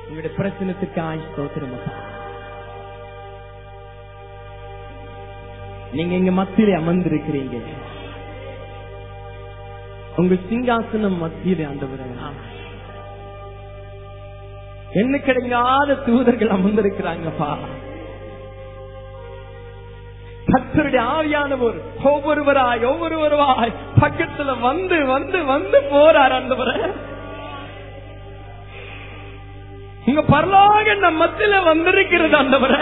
உங்களுடைய பிரச்சனத்துக்காய் ஸ்தோத்திரம் அப்பா நீங்க இங்க மத்தியிலே அமர்ந்திருக்கிறீங்க உங்க சிங்காசனம் மத்தியிலே ஆண்டவரே என்ன கிடைக்காத தூதர்கள் அமர்ந்திருக்கிறாங்கப்பா கத்தருடைய ஆவியானவர் ஒவ்வொருவராய் ஒவ்வொருவராய் பக்கத்துல வந்து வந்து வந்து போறார் ஆண்டவரே உங்க பரலோக நம் மத்தியில வந்திருக்கிறது ஆண்டவரே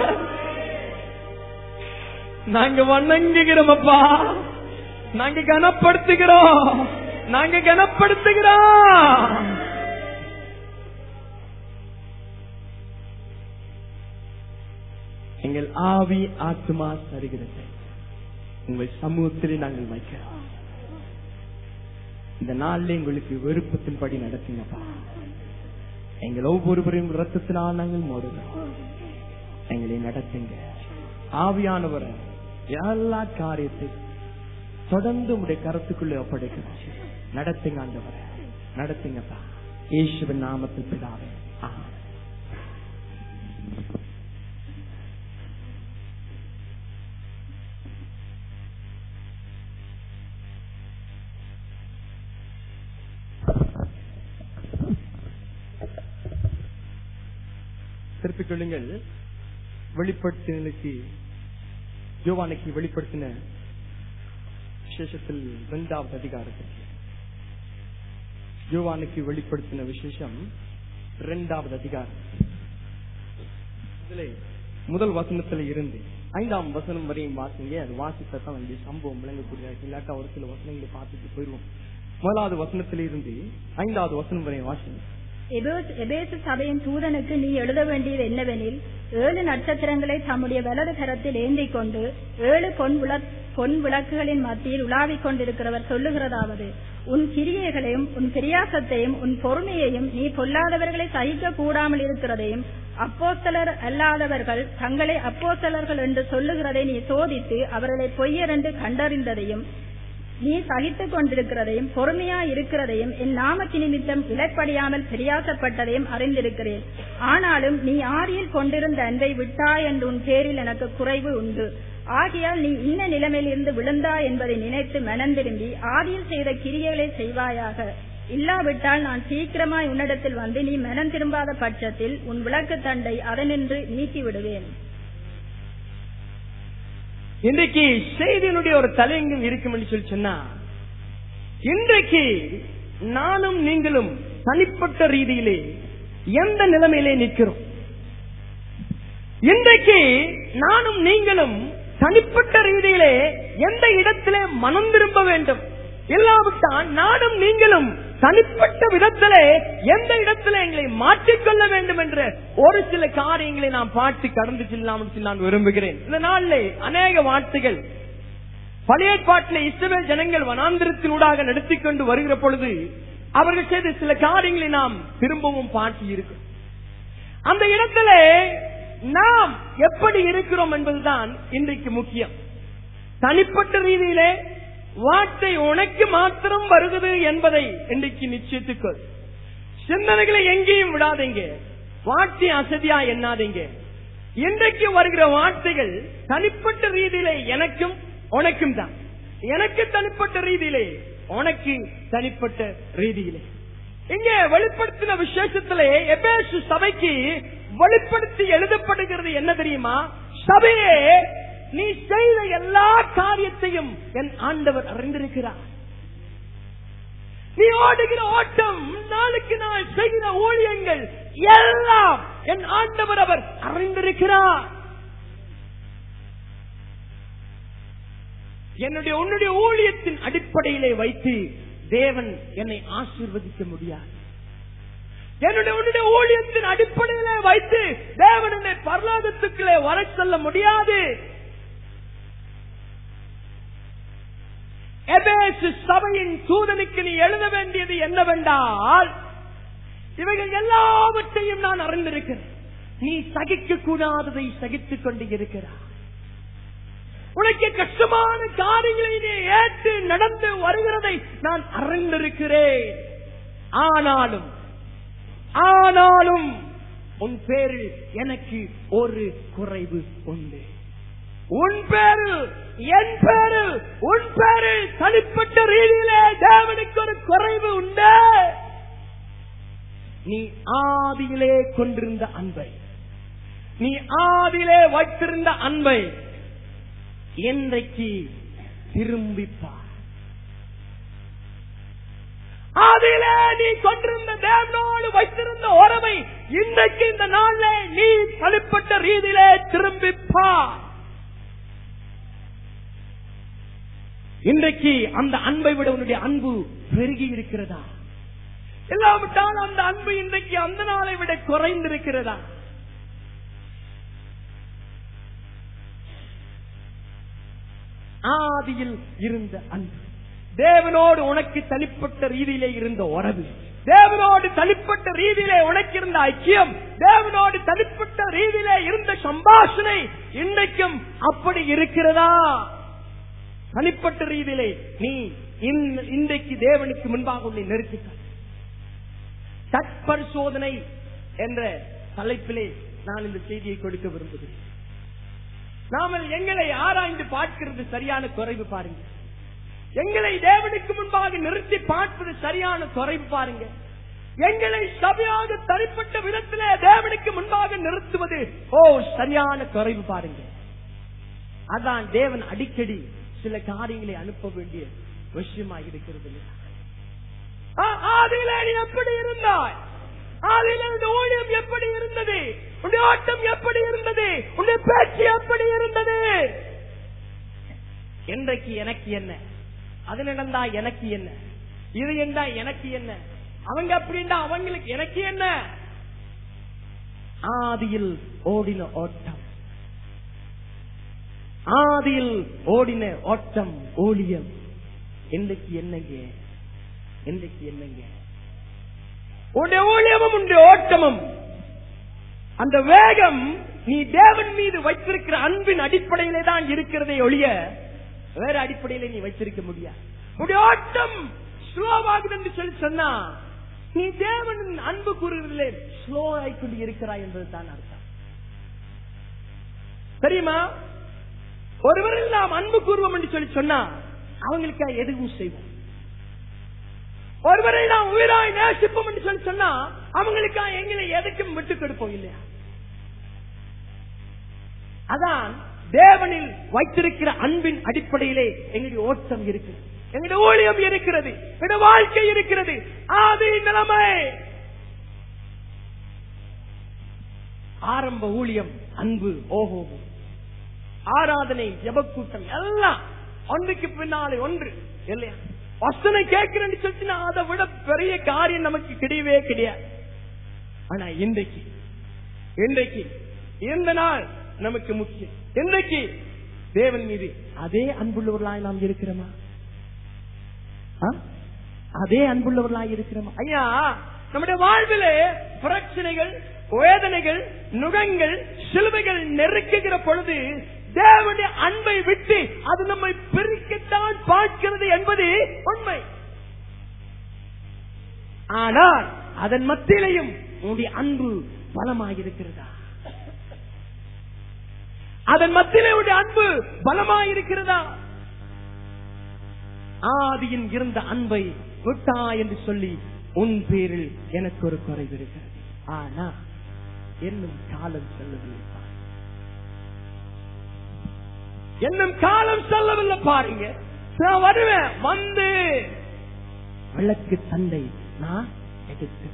நாங்க வணங்குகிறோம் அப்பா நாங்க கனப்படுத்துகிறோம் நாங்க கனப்படுத்துகிறோம் எங்கள் ஆவி ஆத்மா சருகிறது உங்கள் சமூகத்திலே நாங்கள் வைக்கிறோம் இந்த நாள்ல எங்களுக்கு விருப்பத்தின் படி நடத்துங்கப்பா எங்கள் ஒவ்வொருவரையும் ரத்தத்தினால் நாங்கள் மோதுகிறோம் எங்களை நடத்துங்க ஆவியானவரை எல்லா காரியத்தையும் தொடர்ந்து உடைய கருத்துக்குள்ளே ஒப்படைக்கிறோம் நடத்துங்க ஆண்டவரை நடத்துங்கப்பா இயேசுவின் நாமத்தில் பிதாவே ஆமென். திருப்பிக் கொள்ளுங்கள் வெளிப்படுத்தினலுக்கு யோவானுக்கு வெளிப்படுத்தின விசேஷத்தில் இரண்டாவது அதிகாரத்திற்கு யோவானுக்கு வெளிப்படுத்தின விசேஷம் இரண்டாவது அதிகாரம் இதிலே முதல் வசனத்துல இருந்து ஐந்தாம் வசனம் வரையும் வாசிங்க அது வாசித்தா தான் வந்து சம்பவம் விளங்கக்கூடிய இல்லாட்டா ஒரு சில வசனங்களை பார்த்துட்டு போயிடுவோம் முதலாவது வசனத்திலிருந்து ஐந்தாவது வசனம் வரையும் வாசிங்க எபேசு எபேசு சபையின் தூதனுக்கு நீ எழுத வேண்டியது என்னவெனில் ஏழு நட்சத்திரங்களை தம்முடைய வலது கரத்தில் ஏந்திக் கொண்டு ஏழு பொன் விளக் பொன் விளக்குகளின் மத்தியில் உலாவிக் கொண்டிருக்கிறவர் சொல்லுகிறதாவது உன் கிரியைகளையும் உன் பிரியாசத்தையும் உன் பொறுமையையும் நீ பொல்லாதவர்களை சகிக்க கூடாமல் இருக்கிறதையும் அப்போஸ்தலர் அல்லாதவர்கள் தங்களை அப்போஸ்தலர்கள் என்று சொல்லுகிறதை நீ சோதித்து அவர்களை பொய்யர் என்று கண்டறிந்ததையும் நீ சகித்துக் கொண்டிருக்கிறதையும் பொறுமையா இருக்கிறதையும் என் நாமத்து நிமித்தம் இடைப்படியாமல் பிரியாசப்பட்டதையும் அறிந்திருக்கிறேன் ஆனாலும் நீ ஆதியில் கொண்டிருந்த அன்பை விட்டாய் என்று உன் பேரில் எனக்கு குறைவு உண்டு ஆகையால் நீ இன்ன நிலைமையில் இருந்து விழுந்தாய் என்பதை நினைத்து மனந்திரும்பி ஆதியில் செய்த கிரியைகளை செய்வாயாக இல்லாவிட்டால் நான் சீக்கிரமாய் உன்னிடத்தில் வந்து நீ மனம் திரும்பாத பட்சத்தில் உன் விளக்கு தண்டை அதனின்று நீக்கி விடுவேன் இன்றைக்கு செய்தியினுடைய ஒரு தலையங்கம் இருக்கும் என்று சொல்லி சொன்னா இன்றைக்கு நானும் நீங்களும் தனிப்பட்ட ரீதியிலே எந்த நிலைமையிலே நிற்கிறோம் இன்றைக்கு நானும் நீங்களும் தனிப்பட்ட ரீதியிலே எந்த இடத்திலே மனம் திரும்ப வேண்டும் இல்லாவிட்டால் நானும் நீங்களும் தனிப்பட்ட விதத்திலே எந்த இடத்திலே எங்களை மாற்றிக்கொள்ள வேண்டும் என்ற ஒரு சில காரியங்களை நாம் பாட்டு கடந்து செல்லாமல் சொல்லி நான் விரும்புகிறேன் இந்த நாளிலே அநேக வார்த்தைகள் பழைய பாட்டிலே இஸ்ரவேல் ஜனங்கள் வனாந்திரத்தினூடாக நடத்திக் கொண்டு வருகிற பொழுது அவர்கள் செய்த சில காரியங்களை நாம் திரும்பவும் பாட்டி இருக்கும் அந்த இடத்திலே நாம் எப்படி இருக்கிறோம் என்பதுதான் இன்றைக்கு முக்கியம் தனிப்பட்ட ரீதியிலே வார்த்தை உனக்கு மாத்திரம் வருகிறது என்பதை இன்றைக்கு நிச்சயித்துக்கொள் சிந்தனைகளை எங்கேயும் விடாதீங்க வார்த்தை அசதியா எண்ணாதீங்க இன்றைக்கு வருகிற வார்த்தைகள் தனிப்பட்ட ரீதியிலே எனக்கும் உனக்கும் தான் எனக்கு தனிப்பட்ட ரீதியிலே உனக்கு தனிப்பட்ட ரீதியிலே இங்கே வெளிப்படுத்தின விசேஷத்திலே எபேசு சபைக்கு வெளிப்படுத்தி எழுதப்படுகிறது என்ன தெரியுமா சபையே நீ செய்த எல்லா காரியத்தையும் என் ஆண்டவர் அறிந்திருக்கிறார் நீ ஓடுகிற ஓட்டம் நாளுக்கு நாள் செய்கிற ஊழியங்கள் எல்லாம் என் ஆண்டவர் அவர் அறிந்திருக்கிறார் என்னுடைய உன்னுடைய ஊழியத்தின் அடிப்படையிலே வைத்து தேவன் என்னை ஆசீர்வதிக்க முடியாது என்னுடைய உன்னுடைய ஊழியத்தின் அடிப்படையிலே வைத்து தேவன் என்னை பரலோகத்துக்குள்ளே வர சொல்ல முடியாது எபேசு சபையின் தூதனுக்கு நீ எழுத வேண்டியது என்னவென்றால் இவைகள் எல்லாவற்றையும் நான் அறிந்திருக்கிறேன் நீ சகிக்க கூடாததை சகித்துக் கொண்டு இருக்கிறார் உனக்கு கஷ்டமான காரியங்களை நீ ஏற்று நடந்து வருகிறதை நான் அறிந்திருக்கிறேன் ஆனாலும் ஆனாலும் உன் பேரில் எனக்கு ஒரு குறைவு உண்டு உன் பேரில் என் பேரில் உன் பேரில் தனிப்பட்ட ரீதியிலே தேவனுக்கு ஒரு குறைவு உண்டு நீ ஆதியிலே கொண்டிருந்த அன்பை நீ ஆதியிலே வைத்திருந்த அன்பை இன்றைக்கு திரும்பிப்பார் ஆதியிலே நீ கொண்டிருந்த தேவனோடு வைத்திருந்த உறவை இன்றைக்கு இந்த நாளிலே நீ தனிப்பட்ட ரீதியிலே திரும்பிப்பார் இன்றைக்கு அந்த அன்பை விட உன்னுடைய அன்பு பெருகி இருக்கிறதா இல்லாவிட்டால் அந்த அன்பு இன்றைக்கு அந்த நாளை விட குறைந்திருக்கிறதா ஆதியில் இருந்த அன்பு தேவனோடு உனக்கு தனிப்பட்ட ரீதியிலே இருந்த உறவு தேவனோடு தனிப்பட்ட ரீதியிலே உனக்கு இருந்த ஐக்கியம் தேவனோடு தனிப்பட்ட ரீதியிலே இருந்த சம்பாஷணை இன்றைக்கும் அப்படி இருக்கிறதா தனிப்பட்ட ரீதியிலே நீ இன்- இன்றைக்கு தேவனுக்கு முன்பாக உன்னை நிறுத்திக்க தற்பரிசோதனை என்ற தலைப்பிலே நான் இந்த செய்தியை கொடுக்க விரும்புகிறேன் நாமல் எங்களை ஆராய்ந்து பார்க்கிறது சரியான குறைவு பாருங்க எங்களை தேவனுக்கு முன்பாக நிறுத்தி பார்ப்பது சரியான குறைவு பாருங்க எங்களை சபையாக தனிப்பட்ட விதத்திலே தேவனுக்கு முன்பாக நிறுத்துவது ஓ சரியான குறைவு பாருங்க அதான் தேவன் அடிக்கடி சில காரியங்களை அனுப்ப வேண்டிய விஷயமா இருக்கிறது இல்லையா? ஆ, ஆதியிலே நீ எப்படி இருந்தாய் ஆதியிலே இந்த ஊழியம் எப்படி இருந்தது உன்னுடைய ஆட்டம் எப்படி இருந்தது உன்னுடைய பேச்சு எப்படி இருந்தது இன்றைக்கு எனக்கு என்ன அது நடந்தா எனக்கு என்ன இது என்ன எனக்கு என்ன அவங்க அப்படின்னா அவங்களுக்கு எனக்கு என்ன ஆதியில் ஓடின ஓட்டம் ஆதியில் ஓடின ஓட்டம் ஓடியம் இன்றைக்கு என்னங்க இன்றைக்கு என்னங்க உன்னுடைய ஊழியமும் உன்னுடைய ஓட்டமும் அந்த வேகம் நீ தேவன் மீது வைத்திருக்கிற அன்பின் அடிப்படையிலே தான் இருக்கிறதே ஒழிய வேற அடிப்படையில நீ வைத்திருக்க முடியாது உன்னுடைய ஓட்டம் ஸ்லோவாகுது என்று சொல்லி சொன்னா நீ தேவனின் அன்பு கூறுவதிலே ஸ்லோ ஆயிக்கொண்டு இருக்கிறாய் என்பது தான் அர்த்தம் தெரியுமா ஒருவரில் நாம் அன்பு கூறுவோம் என்று சொல்லி சொன்னா அவங்களுக்காக எதுவும் செய்வோம் ஒருவரை நாம் உயிராய் நேசிப்போம் என்று சொல்லி சொன்னா அவங்களுக்காக எங்களை எதுக்கும் விட்டு கொடுப்போம் இல்லையா அதான் தேவனில் வைத்திருக்கிற அன்பின் அடிப்படையிலே எங்களுடைய ஓட்டம் இருக்கிறது எங்களுடைய ஊழியம் இருக்கிறது எங்களுடைய வாழ்க்கை இருக்கிறது ஆதி நிலைமை ஆரம்ப ஊழியம் அன்பு ஓஹோ ஆராதனை ஜபக்கூட்டம் எல்லாம் ஒன்றுக்கு பின்னாலே ஒன்று இல்லையா வசனை கேட்கிறேன்னு சொல்லிட்டு அதை விட பெரிய காரியம் நமக்கு கிடையவே கிடையாது ஆனா இன்றைக்கு இன்றைக்கு இந்த நாள் நமக்கு முக்கியம் இன்றைக்கு தேவன் மீது அதே அன்புள்ளவர்களாய் நாம் இருக்கிறோமா ஆ? அதே அன்புள்ளவர்களாய் இருக்கிறோமா ஐயா நம்முடைய வாழ்விலே பிரச்சனைகள் வேதனைகள் நுகங்கள் சிலுவைகள் நெருக்குகிற பொழுது தேவனுடைய அன்பை விட்டு அது நம்மை பிரிக்கத்தான் பார்க்கிறது என்பது உண்மை ஆனால் அதன் மத்தியிலையும் உன்னுடைய அன்பு பலமாயிருக்கிறதா அதன் மத்தியிலே உன்னுடைய அன்பு பலமாயிருக்கிறதா ஆதியின் இருந்த அன்பை விட்டா என்று சொல்லி உன் பேரில் எனக்கு ஒரு குறைவு இருக்கிறது ஆனா என்னும் காலம் செல்லவில்லை பார். என்னும் காலம் செல்லவில்லை பாருங்க நான் வருவேன் வந்து விளக்கு தந்தை நான் எடுத்து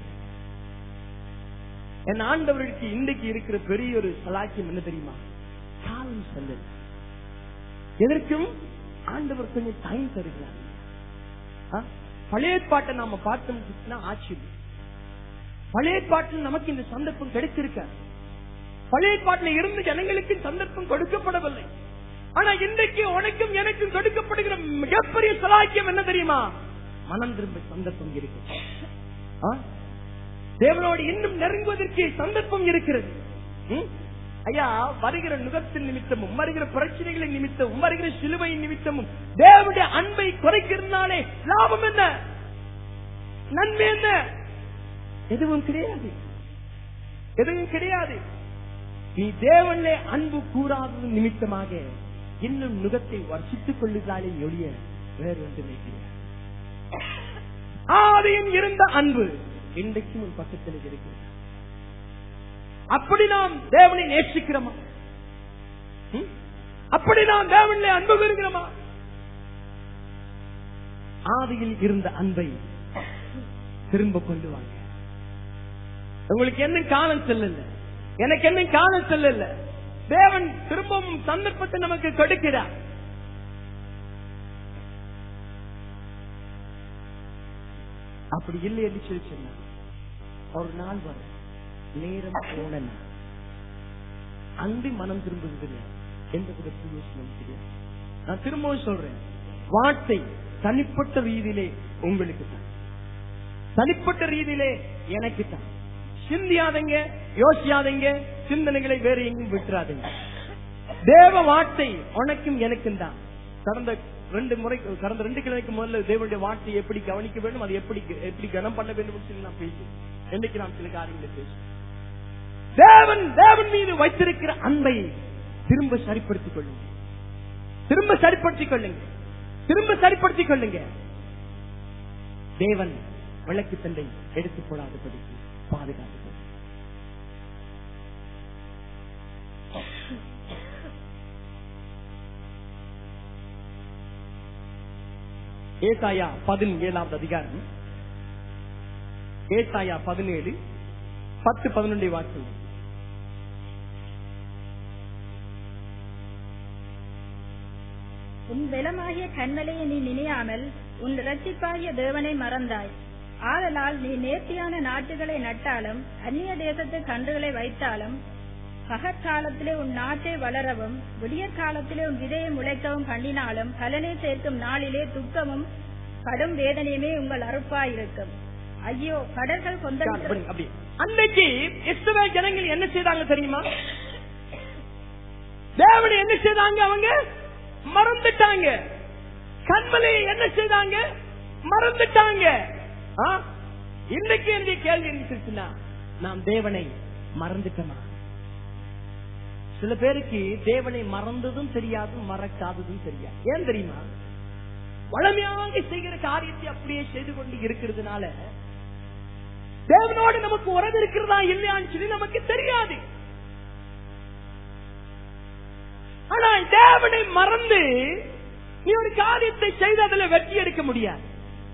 என் ஆண்டவருக்கு இன்றைக்கு இருக்கிற பெரிய ஒரு சலாக்கியம் என்ன தெரியுமா காலம் செல்லுது எதற்கும் ஆண்டவர் கொஞ்சம் டைம் தருகிறார் ஆ? பழைய பாட்டை நாம பார்த்தோம்னா ஆச்சரியம் பழைய பாட்டில் நமக்கு இந்த சந்தர்ப்பம் கிடைச்சிருக்க பழைய பாட்டில் இருந்து ஜனங்களுக்கு சந்தர்ப்பம் கொடுக்கப்படவில்லை ஆனா இன்றைக்கு உனக்கும் எனக்கும் கொடுக்கப்படுகிற மிகப்பெரிய சலாக்கியம் என்ன தெரியுமா மனம் திரும்ப சந்தர்ப்பம் இருக்கு ஆ? தேவனோடு இன்னும் நெருங்குவதற்கு சந்தர்ப்பம் இருக்கிறது ம்? ஐயா வருகிற நுகத்தின் நிமித்தமும் வருகிற பிரச்சனைகளின் நிமித்தமும் வருகிற சிலுவையின் நிமித்தமும் தேவனுடைய அன்பை குறைக்கிறதுனாலே லாபம் என்ன நன்மை என்ன எதுவும் கிடையாது எதுவும் கிடையாது நீ தேவனிலே அன்பு கூறாதது நிமித்தமாக இன்னும் நுகத்தை வர்ஷித்துக் கொள்ளுகிறாளே ஒழிய வேறு ஒன்றுமே கிடையாது ஆதியும் இருந்த அன்பு இன்றைக்கும் உன் பக்கத்தில் இருக்கிறது அப்படி நாம் தேவனை நேசிக்கிறோமா ம்? அப்படி நாம் தேவனிலே அன்பு பெறுகிறோமா ஆதியில் இருந்த அன்பை திரும்ப கொண்டு வாங்க உங்களுக்கு என்ன காலம் செல்லல எனக்கு என்ன காலம் செல்லல தேவன் திரும்பவும் சந்தர்ப்பத்தை நமக்கு கொடுக்கிறார் அப்படி இல்லை என்று சொல்லி சொன்னார் ஒரு நாள் வரும் நேரம் போன நாள். அன்பு மனம் திரும்புகிறது எந்த விதத்தில் யோசனை தெரியாது நான் திரும்பவும் சொல்றேன் வார்த்தை தனிப்பட்ட ரீதியிலே உங்களுக்கு தான் தனிப்பட்ட ரீதியிலே எனக்கு தான் சிந்தியாதீங்க யோசியாதீங்க சிந்தனைகளை வேற எங்கேயும் விட்டுறாதீங்க தேவ வார்த்தை உனக்கும் எனக்கும் தான் கடந்த ரெண்டு முறை கடந்த ரெண்டு கிழமைக்கு முதல்ல தேவனுடைய வார்த்தையை எப்படி கவனிக்க வேண்டும் அதை எப்படி எப்படி கனம் பண்ண வேண்டும் சொல்லி நான் பேசி என்னைக்கு நாம் சில காரியங்களை பேசுவோம் தேவன் தேவன் மீது வைத்திருக்கிற அன்பை திரும்ப சரிப்படுத்திக் கொள்ளுங்க திரும்ப சரிப்படுத்திக் கொள்ளுங்க திரும்ப சரிப்படுத்திக் கொள்ளுங்க தேவன் விளக்கு தண்டை எடுத்து போடாதபடி பாதுகாத்து ஏசாயா பதினேழாவது அதிகாரம் ஏசாயா பதினேழு பத்து பதினொன்றை வாக்கு உன் வெலமாகிய கண்மலையை நீ நினையாமல் உன் இரட்சிப்பாகிய தேவனை மறந்தாய் ஆதலால் நீ நேர்த்தியான நாட்டுகளை நட்டாலும் அந்நிய தேசத்து கன்றுகளை வைத்தாலும் பகற்காலத்திலே உன் நாட்டை வளரவும் விடியற் காலத்திலே உன் விதையை முளைக்கவும் பண்ணினாலும் பலனை சேர்க்கும் நாளிலே துக்கமும் கடும் வேதனையுமே உங்கள் அறுப்பாயிருக்கும் ஐயோ கடல்கள் கொந்தளித்து அப்படி, அப்படி. அன்னைக்கு இஸ்ரவேல் ஜனங்கள் என்ன செய்தாங்க தெரியுமா தேவனை என்ன செய்தாங்க அவங்க மறந்துட்டாங்க கண்மலையை என்ன செய்தாங்க மறந்துட்டாங்க ஆ? இன்னைக்கு என்னுடைய கேள்வி என்ன இருக்குன்னா நாம் தேவனை மறந்துட்டோமா சில பேருக்கு தேவனை மறந்ததும் தெரியாது மறக்காததும் தெரியாது ஏன் தெரியுமா வளமையாக செய்கிற காரியத்தை அப்படியே செய்து கொண்டு இருக்கிறதுனால தேவனோடு நமக்கு உறவு இருக்கிறதா இல்லையான்னு சொல்லி நமக்கு தெரியாது ஆனால் தேவனை மறந்து நீ ஒரு காரியத்தை செய்து அதுல வெற்றி எடுக்க முடியாது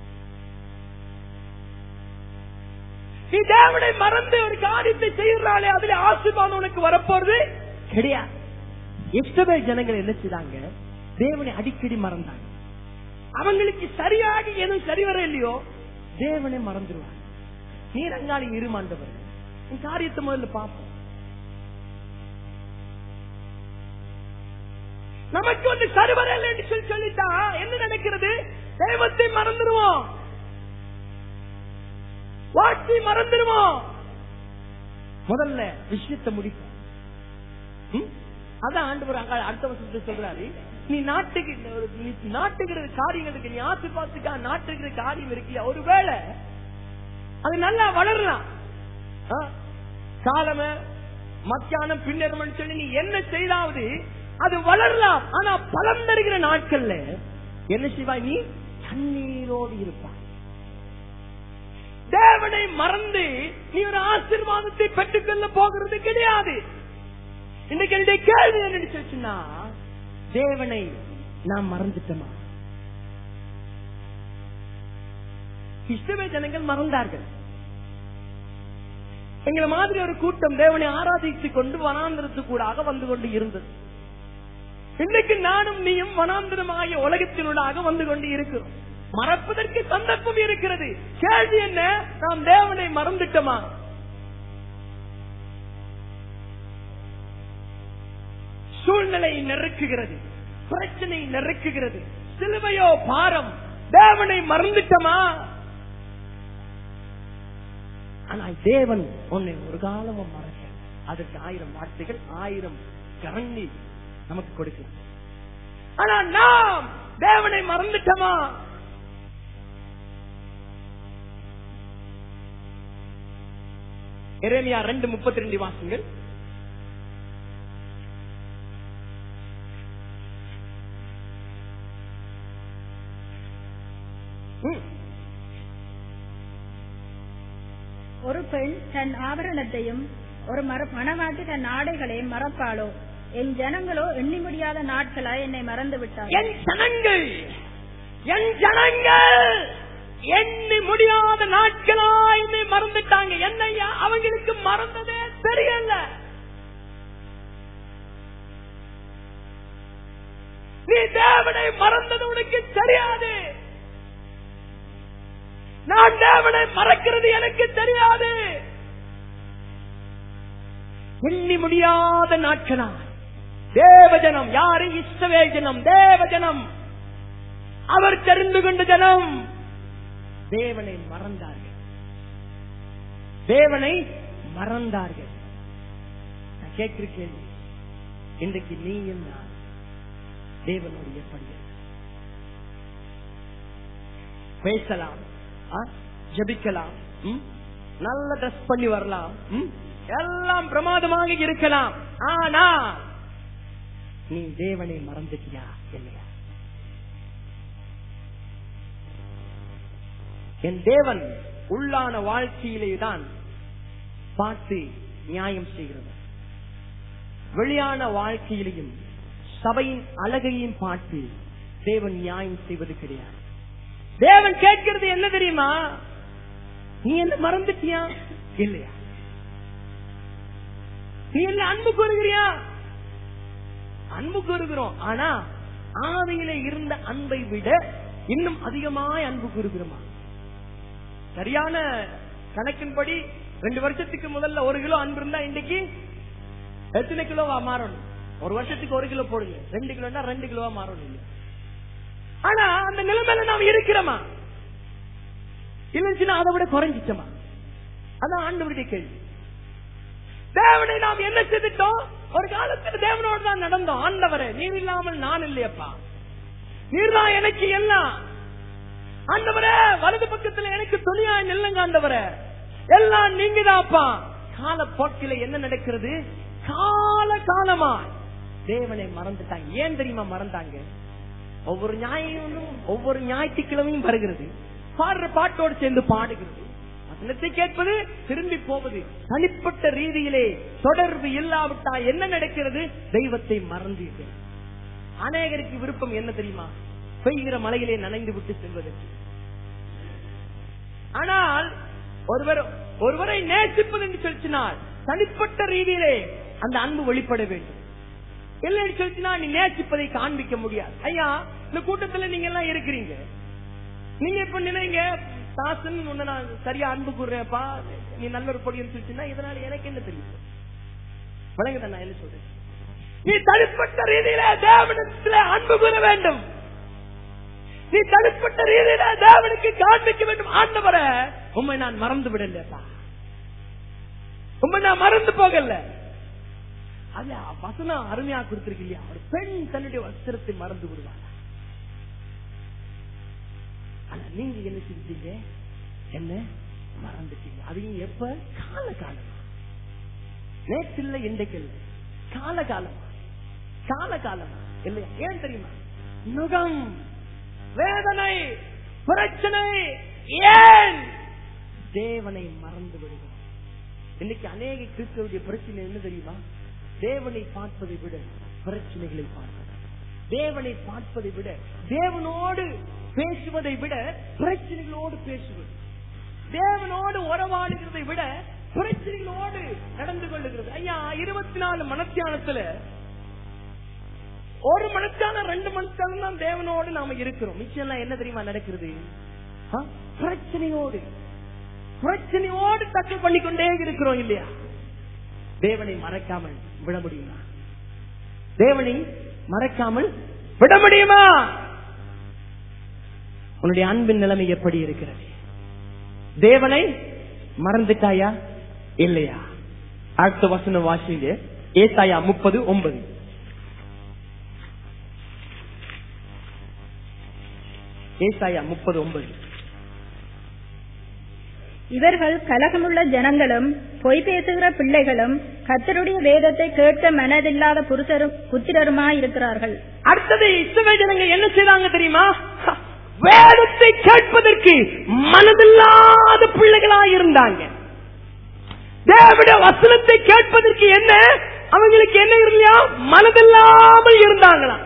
நீ தேவனை மறந்து ஒரு காரியத்தை செய்யறாலே அதுல ஆசீர்வாதம் உனக்கு வரப்போறது கிடையாது எத்தனை ஜனங்கள் என்ன செய்தாங்க தேவனை அடிக்கடி மறந்தாங்க அவங்களுக்கு சரியாக எதுவும் சரி வர இல்லையோ தேவனை மறந்துடுவாங்க நீர் அங்காளி இருமாண்டவர் நீ காரியத்தை முதல்ல பார்ப்போம் நமக்கு வந்து சரி வரல என்று சொல்லி சொல்லிட்டா என்ன நடக்கிறது தெய்வத்தை மறந்துடுவோம் வாட்சி மறந்துடுவோம் முதல்ல விஷயத்தை முடிப்போம் ம்? அதான் ஆண்டவர் அங்க அடுத்த வருஷத்துல சொல்றாரு நீ நாட்டுக்கு நீ நாட்டுகிற காரியங்களுக்கு நீ ஆசீர்வாதத்துக்கா நாட்டுகிற காரியம் இருக்குல்ல ஒருவேளை அது நல்லா வளரலாம் ஆ? காலம மத்தியானம் பின்னரும் சொல்லி நீ என்ன செய்தாவது அது வளரலாம் ஆனா பலம் தருகிற நாட்கள்ல என்ன செய்வாய் நீ தண்ணீரோடு இருப்பாய் தேவனை மறந்து நீ ஒரு ஆசீர்வாதத்தை பெற்றுக்கொள்ள போகிறது கிடையாது இன்னைக்கு என்னுடைய கேள்வி என்ன சொல்லுச்சுன்னா தேவனை நாம் மறந்துட்டோமா இஷ்டமே ஜனங்கள் மறந்தார்கள் எங்களை மாதிரி ஒரு கூட்டம் தேவனை ஆராதித்துக் கொண்டு வனாந்திரத்துக்கூடாக வந்து கொண்டு இருந்தது இன்னைக்கு நானும் நீயும் வனாந்திரமாகிய உலகத்தினூடாக வந்து கொண்டு இருக்கிறோம் மறப்பதற்கு சந்தர்ப்பம் இருக்கிறது கேள்வி என்ன நாம் தேவனை மறந்துட்டோமா சூழ்நிலை நெருக்குகிறது பிரச்சனை நெருக்குகிறது சிலுவையோ பாரம் தேவனை மறந்துட்டோமா ஆனால் தேவன் உன்னை ஒரு காலமும் மறக்க அதற்கு ஆயிரம் வார்த்தைகள் ஆயிரம் கரண்டி நமக்கு கொடுக்கலாம் ஆனா நாம் தேவனை மறந்துட்டோமா எரேமியா ரெண்டு முப்பத்தி ரெண்டு வாசிங்கள் ம். ஒரு பெண் தன் ஆபரணத்தையும் ஒரு மர- மணவாட்டி தன் ஆடைகளையும் மறப்பாளோ என் ஜனங்களோ எண்ணி முடியாத நாட்களாய் என்னை மறந்து விட்டார் என் ஜனங்கள் என் ஜனங்கள் எண்ணி முடியாத நாட்களா என்னை மறந்துட்டாங்க என்னையா அவங்களுக்கு மறந்ததே தெரியல நீ தேவனை மறந்தது உனக்கு தெரியாது நான் தேவனை மறக்கிறது எனக்கு தெரியாது எண்ணி முடியாத நாட்களா தேவஜனம் யாரு இஸ்ரவேல் ஜனம் தேவஜனம் அவர் தெரிந்து கொண்ட ஜனம் தேவனை மறந்தார்கள் தேவனை மறந்தார்கள் நான் கேட்கிற கேள்வி இன்றைக்கு நீ நான் தேவனுடைய பணியர் பேசலாம் ஆ? ஜெபிக்கலாம் ம்? நல்ல ட்ரெஸ் பண்ணி வரலாம் ம்? எல்லாம் பிரமாதமாக இருக்கலாம் ஆனா நீ தேவனை மறந்துட்டியா இல்லையா என் தேவன் உள்ளான வாழ்க்கையிலே தான் பார்த்து நியாயம் செய்கிறது வெளியான வாழ்க்கையிலையும் சபையின் அழகையும் பார்த்து தேவன் நியாயம் செய்வது கிடையாது தேவன் கேட்கிறது என்ன தெரியுமா நீ என்ன மறந்துட்டியா இல்லையா நீ என்ன அன்பு கூறுகிறியா அன்பு கூறுகிறோம் ஆனா ஆவியில இருந்த அன்பை விட இன்னும் அதிகமாய் அன்பு கூறுகிறோமா சரியான கணக்கின்படி ரெண்டு வருஷத்துக்கு முதல்ல ஒரு கிலோ அன்பு இருந்தா இன்னைக்கு எத்தனை கிலோவா மாறணும் ஒரு வருஷத்துக்கு ஒரு கிலோ போடுங்க ரெண்டு கிலோனா ரெண்டு கிலோவா மாறணும் இல்லையா? ஆனா அந்த நிலைமையில நாம் இருக்கிறோமா இல்லைச்சுன்னா அதை விட குறைஞ்சிச்சோமா அதான் ஆண்டவருடைய கேள்வி தேவனை நாம் என்ன செய்துட்டோம் ஒரு காலத்தில் தேவனோடு தான் நடந்தோம் ஆண்டவரே நீர் இல்லாமல் நான் இல்லையப்பா நீர் தான் எனக்கு எல்லாம் ஆண்டவரே வலது பக்கத்துல எனக்கு துணியா நில்லுங்க ஆண்டவரே எல்லாம் நீங்க தான்ப்பா கால போக்கில என்ன நடக்கிறது கால காலமா தேவனை மறந்துட்டாங்க ஏன் தெரியுமா மறந்தாங்க ஒவ்வொரு ஞாயிறும் ஒவ்வொரு ஞாயிற்றுக்கிழமையும் வருகிறது பாடுற பாட்டோடு சேர்ந்து பாடுகிறது வசனத்தை கேட்பது திரும்பி போவது தனிப்பட்ட ரீதியிலே தொடர்பு இல்லாவிட்டா என்ன நடக்கிறது தெய்வத்தை மறந்தீர்கள் அநேகருக்கு விருப்பம் என்ன தெரியுமா பெய்கிற மலையிலே நனைந்து விட்டு செல்வதற்கு ஆனால் ஒருவர் ஒருவரை நேசிப்பது என்று சொல்லினால் தனிப்பட்ட ரீதியிலே அந்த அன்பு வெளிப்பட வேண்டும் இல்லைன்னு சொல்லிச்சுனா நீ நேசிப்பதை காண்பிக்க முடியாது ஐயா இந்த கூட்டத்துல நீங்க எல்லாம் இருக்கிறீங்க நீங்க இப்ப நினைங்க தாசன் உன்னை நான் சரியா அன்பு கூறுறேன்ப்பா நீ நல்ல ஒரு பொடின்னு சொல்லிச்சுன்னா இதனால எனக்கு என்ன தெரியும் விளங்குதா நான் என்ன சொல்றேன் நீ தனிப்பட்ட ரீதியில தேவனத்துல அன்பு கூற வேண்டும் நீ தனிப்பட்ட ரீதியில தேவனுக்கு காண்பிக்க வேண்டும் ஆண்டவரை உண்மை நான் மறந்து விடலப்பா உண்மை நான் மறந்து போகல அது வசனம் அருமையா கொடுத்திருக்கு இல்லையா ஒரு பெண் தன்னுடைய வஸ்திரத்தை மறந்து விடுவாங்க ஆனா நீங்க என்ன செஞ்சீங்க என்ன மறந்துட்டீங்க அதையும் எப்ப கால காலமா நேற்று இல்ல இன்றைக்கு இல்ல கால காலமா கால காலமா இல்லையா ஏன் தெரியுமா நுகம் வேதனை பிரச்சனை ஏன் தேவனை மறந்து விடுகிறோம் இன்னைக்கு அநேக கிறிஸ்தவருடைய பிரச்சனை என்ன தெரியுமா தேவனை பார்ப்பதை விட பிரச்சனைகளை பார்ப்பது தேவனை பார்ப்பதை விட தேவனோடு பேசுவதை விட பிரச்சனைகளோடு பேசுவது தேவனோடு உறவாடுகிறதை விட பிரச்சனைகளோடு நடந்து கொள்ளுகிறது ஐயா இருபத்தி நாலு மனத்தியானத்துல ஒரு மனத்தான ரெண்டு மனத்தாலும் தான் தேவனோடு நாம இருக்கிறோம் மிச்சம் எல்லாம் என்ன தெரியுமா நடக்கிறது ஆ? பிரச்சனையோடு பிரச்சனையோடு தக்க பண்ணிக்கொண்டே இருக்கிறோம் இல்லையா தேவனை மறக்காமல் விட முடியுமா தேவனை மறக்காமல் விட முடியுமா உன்னுடைய அன்பின் நிலைமை எப்படி இருக்கிறது தேவனை மறந்துட்டாயா இல்லையா அடுத்த வசனம் வாசிங்க ஏசாயா முப்பது ஒன்பது ஏசாயா முப்பது ஒன்பது இவர்கள் கலகமுள்ள ஜனங்களும் பொய் பேசுகிற பிள்ளைகளும் கர்த்தருடைய வேதத்தை கேட்க மனதில்லாத புருஷரும் புத்திரருமாயிருக்கிறார்கள் அடுத்தது இஸ்ரவேல் ஜனங்க என்ன செய்தாங்க தெரியுமா வேதத்தை கேட்பதற்கு மனதில்லாத பிள்ளைகளா இருந்தாங்க தேவனுடைய வசனத்தை கேட்பதற்கு என்ன அவங்களுக்கு என்ன இல்லையா மனதில்லாமல் இருந்தாங்களாம்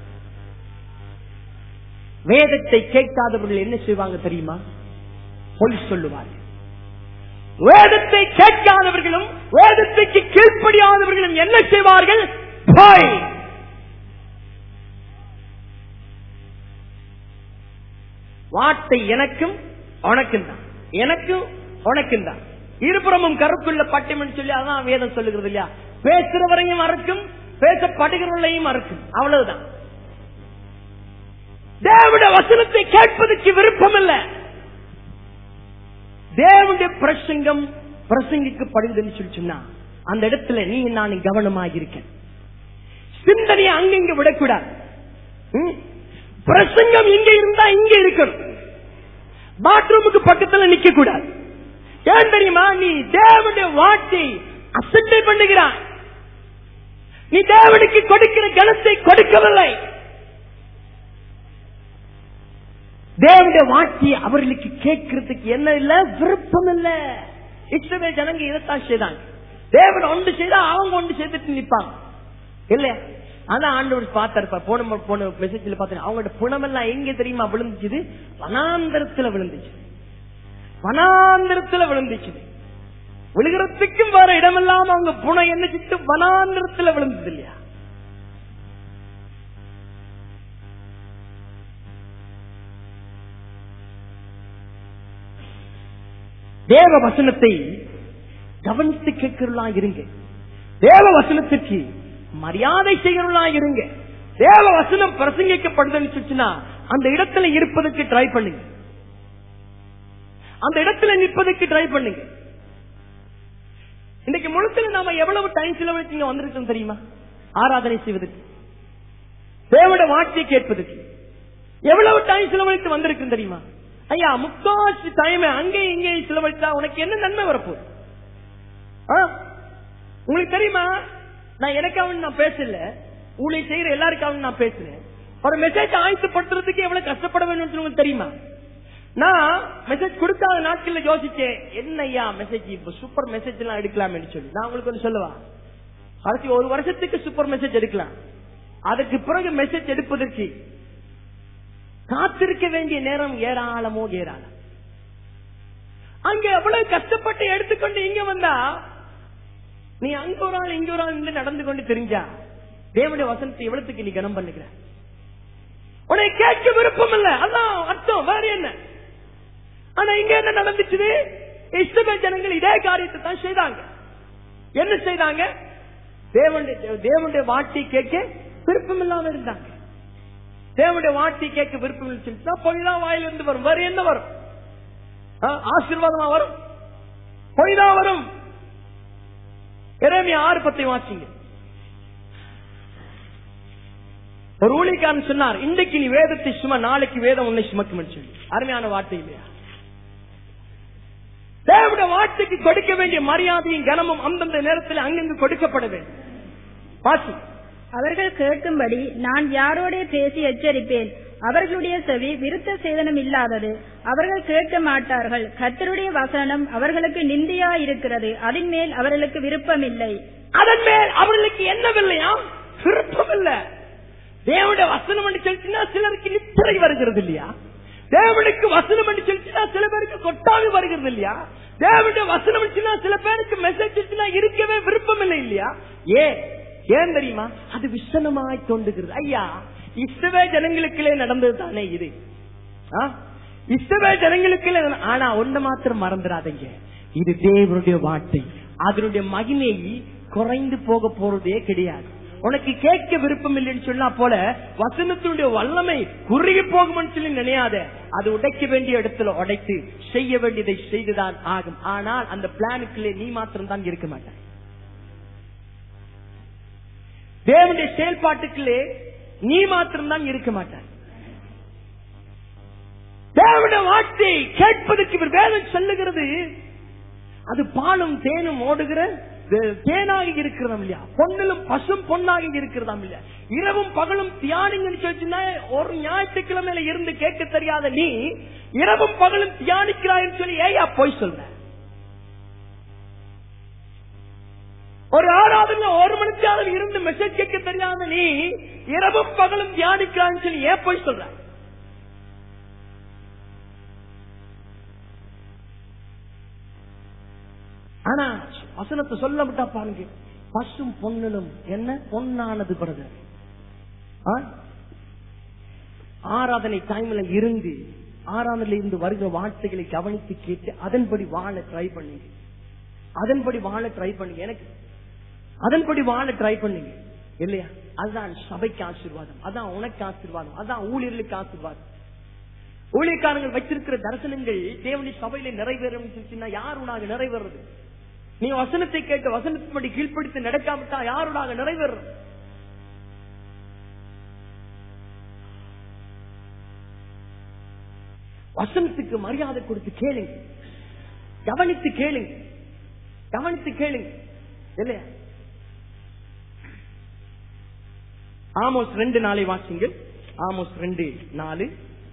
வேதத்தை கேட்காதவர்கள் என்ன செய்வாங்க தெரியுமா பொய் சொல்லுவார்கள் வேதத்தை கேட்காதவர்களும் வேதத்துக்கு கீழ்ப்படியாதவர்களும் என்ன செய்வார்கள் பொய் வார்த்தை எனக்கும் உனக்கும் தான் எனக்கும் உனக்கும் தான் இருபுறமும் கருக்குள்ள பட்டிமன் சொல்லி அதான் வேதம் சொல்லுகிறது இல்லையா பேசுறவரையும் அறுக்கும் பேசப்படுகிறவர்களையும் அறுக்கும் அவ்வளவுதான் தேவனுடைய வசனத்தை கேட்பதற்கு விருப்பம் இல்ல தேவனுடைய பிரசங்கம் பிரசங்கிக்கப்படுதுன்னு சொல்லி சொன்னா அந்த இடத்துல நீ நான் கவனமாக இருக்க சிந்தனையை அங்கங்க விடக்கூடாது ம்? பிரசங்கம் இங்க இருந்தா இங்க இருக்கணும் பாத்ரூமுக்கு பக்கத்துல நிக்க கூடாது ஏன் தெரியுமா நீ தேவனுடைய வார்த்தை அசட்டை பண்ணுகிறாய் நீ தேவனுக்கு கொடுக்கிற கனத்தை கொடுக்கவில்லை தேவனுடைய வார்த்தையை அவர்களுக்கு கேட்கறதுக்கு என்ன இல்ல விருப்பம் இல்ல இஷ்டமே ஜனங்க இதைத்தான் செய்தாங்க தேவன் ஒன்று செய்தா அவங்க ஒன்று செய்துட்டு நிப்பாங்க இல்லையா அதான் ஆண்டவர் பார்த்தாரு போன மு- போன மெசேஜ்ல பார்த்தேன் அவங்களோட புணமெல்லாம் எங்க தெரியுமா விழுந்துச்சு வனாந்தரத்துல விழுந்துச்சு வனாந்தரத்துல விழுந்துச்சு விழுகிறதுக்கும் வேற இடமெல்லாம் அவங்க புணம் என்ன சிட்டு வனாந்தரத்துல விழுந்தது இல்லையா தேவ வசனத்தை கவனித்து கேட்கிறவர்களா இருங்க தேவ வசனத்திற்கு மரியாதை செய்கிறவர்களா இருங்க தேவ வசனம் பிரசங்கிக்கப்படுதுன்னு சொல்லிச்சுன்னா அந்த இடத்துல இருப்பதற்கு ட்ரை பண்ணுங்க அந்த இடத்துல நிற்பதற்கு ட்ரை பண்ணுங்க இன்னைக்கு முழுத்துல நாம எவ்வளவு டைம் செலவழிச்சு இங்க வந்திருக்கோம் தெரியுமா ஆராதனை செய்வதற்கு தேவட வார்த்தையை கேட்பதற்கு எவ்வளவு டைம் செலவழித்து வந்திருக்கும் தெரியுமா ஐயா முக்காசி டைம் அங்கே இங்கே செலவழித்தா உனக்கு என்ன நன்மை வரப்போகுது ஆ? உங்களுக்கு தெரியுமா நான் எனக்காக நான் பேசல உங்களை செய்யற எல்லாருக்காகவும் நான் பேசுறேன் ஒரு மெசேஜ் ஆயத்தப்படுத்துறதுக்கு எவ்வளவு கஷ்டப்பட வேண்டும் உங்களுக்கு தெரியுமா நான் மெசேஜ் கொடுக்காத நாட்கள்ல யோசிச்சேன் என்ன ஐயா மெசேஜ் இப்ப சூப்பர் மெசேஜ் எல்லாம் எடுக்கலாம்னு சொல்லி நான் உங்களுக்கு ஒன்று சொல்லவா அடுத்து ஒரு வருஷத்துக்கு சூப்பர் மெசேஜ் எடுக்கலாம் அதுக்கு பிறகு மெசேஜ் எடுப்பதற்கு காத்திருக்க வேண்டிய நேரம் ஏராளமோ ஏராளம் அங்க எவ்வளவு கஷ்டப்பட்டு எடுத்துக்கொண்டு இங்க வந்தா நீ அங்க ஒரு ஆள் இங்க ஒரு ஆள் நின்று நடந்து கொண்டு தெரிஞ்சா தேவனுடைய வசனத்தை எவ்வளவுக்கு நீ கனம் பண்ணுகிற உன்னை கேட்க விருப்பம் இல்ல அதான் அர்த்தம் வேற என்ன ஆனா இங்க என்ன நடந்துச்சு இஸ்ரவேல் ஜனங்கள் இதே காரியத்தை தான் செய்தாங்க என்ன செய்தாங்க தேவனுடைய தேவனுடைய வார்த்தை கேட்க விருப்பம் இல்லாம இருந்தாங்க தேவனுடைய வார்த்தை கேட்க விருப்பம் இல்லை சொல்லிட்டா பொய்தான் வாயிலிருந்து வரும் வேற என்ன வரும் ஆ, ஆசீர்வாதமா வரும் பொய்தான் வரும் எரேமியா ஆறு பத்தை வாசிங்க ஒரு ஊழிக்காரன் சொன்னார் இன்றைக்கு நீ வேதத்தை சும்மா நாளைக்கு வேதம் உன்னை சுமக்கும் சொல்லி அருமையான வார்த்தை இல்லையா தேவனுடைய வார்த்தைக்கு கொடுக்க வேண்டிய மரியாதையும் கனமும் அந்தந்த நேரத்தில் அங்கங்கு கொடுக்கப்பட வேண்டும் வாசி அவர்கள் கேட்கும்படி நான் யாரோடே பேசி எச்சரிப்பேன் அவர்களுடைய செவி விருத்த சேதனம் இல்லாதது அவர்கள் கேட்க மாட்டார்கள் கர்த்தருடைய வசனம் அவர்களுக்கு நிந்தியா இருக்கிறது அதன் மேல் அவர்களுக்கு விருப்பமில்லை அதன் மேல் அவர்களுக்கு என்னவில்லையா விருப்பம் இல்ல தேவனுடைய வசனம் என்று சொல்லிச்சுன்னா சிலருக்கு நித்திரை வருகிறது இல்லையா தேவனுக்கு வசனம் என்று சொல்லிச்சுன்னா சில பேருக்கு கொட்டாவி வருகிறது இல்லையா தேவனுடைய வசனம் இருந்துச்சுன்னா சில பேருக்கு மெசேஜ் இருந்துச்சுன்னா இருக்கவே விருப்பம் இல்லை இல்லையா ஏன் ஏன் தெரியுமா அது விஷனமாய் தோன்றுகிறது ஐயா இஸ்ரவே ஜனங்களுக்குள்ளே நடந்தது தானே இது ஆ? இஸ்ரவே ஜனங்களுக்குள்ளே நடந்த- ஆனா ஒண்ணு மாத்திரம் மறந்துடாதீங்க இது தேவனுடைய வார்த்தை அதனுடைய மகிமை குறைந்து போக போறதே கிடையாது உனக்கு கேட்க விருப்பம் இல்லைன்னு சொன்னா போல வசனத்தினுடைய வல்லமை குறுகி போகும்னு சொல்லி நினையாத அது உடைக்க வேண்டிய இடத்துல உடைத்து செய்ய வேண்டியதை செய்துதான் ஆகும் ஆனால் அந்த பிளானுக்குள்ளே நீ மாத்திரம் தான் இருக்க மாட்டாய் தேவனுடைய செயல்பாட்டுக்குள்ளே நீ மாத்திரம் தான் இருக்க மாட்டாய் தேவனுடைய வார்த்தை கேட்பதற்கு இவர் வேதம் சொல்லுகிறது அது பாலும் தேனும் ஓடுகிற தே- தேனாகி இருக்கிறதாம் இல்லையா பொண்ணிலும் பசும் பொன்னாகி இருக்கிறதாம் இல்லையா இரவும் பகலும் தியானிங்கன்னு சொல்லிச்சுன்னா ஒரு ஞாயிற்றுக்கிழமையில இருந்து கேட்க தெரியாத நீ இரவும் பகலும் தியானிக்கிறாய்ன்னு சொல்லி ஏயா போய் சொல்ற ஒரு ஆறாவது ஒரு மணிக்காவது இருந்து மெசேஜ் கேட்க தெரியாத நீ இரவும் பகலும் தியானிக்கிறான்னு சொல்லி ஏன் போய் சொல்ற ஆனா வசனத்தை சொல்ல விட்டா பாருங்க பசும் பொன்னிலும் என்ன பொன்னானது பிரதர் ஆராதனை டைம்ல இருந்து ஆராதனையில இருந்து வருகிற வார்த்தைகளை கவனித்து கேட்டு அதன்படி வாழ ட்ரை பண்ணுங்க அதன்படி வாழ ட்ரை பண்ணுங்க எனக்கு அதன்படி வாழ ட்ரை பண்ணுங்க இல்லையா அதுதான் சபைக்கு ஆசீர்வாதம் அதான் உனக்கு ஆசீர்வாதம் அதான் ஊழியர்களுக்கு ஆசீர்வாதம் ஊழியக்காரங்கள் வச்சிருக்கிற தரிசனங்கள் தேவனுடைய சபையில நிறைவேறும் சொல்லிச்சுன்னா யார் உனக்கு நிறைவேறது நீ வசனத்தை கேட்டு வசனத்தின்படி கீழ்ப்படுத்தி நடக்காவிட்டா யாருடாக நிறைவேறும் வசனத்துக்கு மரியாதை கொடுத்து கேளுங்க கவனித்து கேளுங்க கவனித்து கேளுங்க இல்லையா ஆமோஸ் ரெண்டு நாளை வாசிங்கள் ஆமோஸ் ரெண்டு நாலு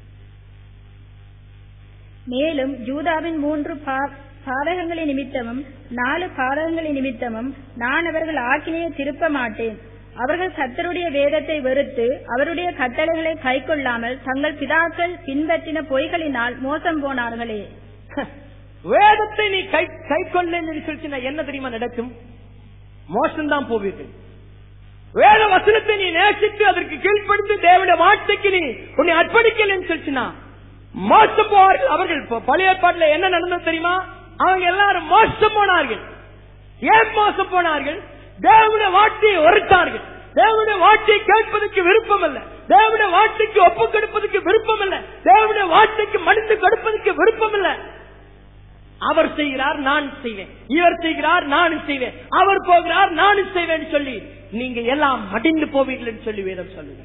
மேலும் யூதாவின் மூன்று பா- பாதகங்களின் நிமித்தமும் நாலு பாதகங்களின் நிமித்தமும் நான் அவர்கள் ஆக்கினையை திருப்ப மாட்டேன் அவர்கள் கர்த்தருடைய வேதத்தை வெறுத்து அவருடைய கட்டளைகளை கைக்கொள்ளாமல் தங்கள் பிதாக்கள் பின்பற்றின பொய்களினால் மோசம் போனார்களே வேதத்தை நீ கை கை கொள்ளு சொல்லிச்சுன்னா என்ன தெரியுமா நடக்கும் மோசம்தான் போவீர்கள் வேத வசனத்தை நீ நேசித்து அதற்கு கீழ்ப்படுத்தி தேவனுடைய வார்த்தைக்கு நீ உன்னை அர்ப்பணிக்கலன்னு சொல்லிச்சுன்னா மோசம் போவார்கள் அவர்கள் இப்ப பழைய ஏற்பாட்டுல என்ன நடந்தது தெரியுமா அவங்க எல்லாரும் மோசம் போனார்கள் ஏன் மோசம் போனார்கள் தேவனுடைய வார்த்தையை ஒருத்தார்கள் தேவனுடைய வார்த்தையை கேட்பதற்கு விருப்பம் அல்ல தேவனுடைய வார்த்தைக்கு ஒப்பு கொடுப்பதற்கு விருப்பம் இல்ல தேவனுடைய வார்த்தைக்கு மனித கொடுப்பதற்கு விருப்பம் இல்ல அவர் செய்கிறார் நான் செய்வேன் இவர் செய்கிறார் நான் செய்வேன் அவர் போகிறார் நான் செய்வேன் சொல்லி நீங்க எல்லாம் மடிந்து போவீர்கள் சொல்லி வேதம் சொல்லுங்க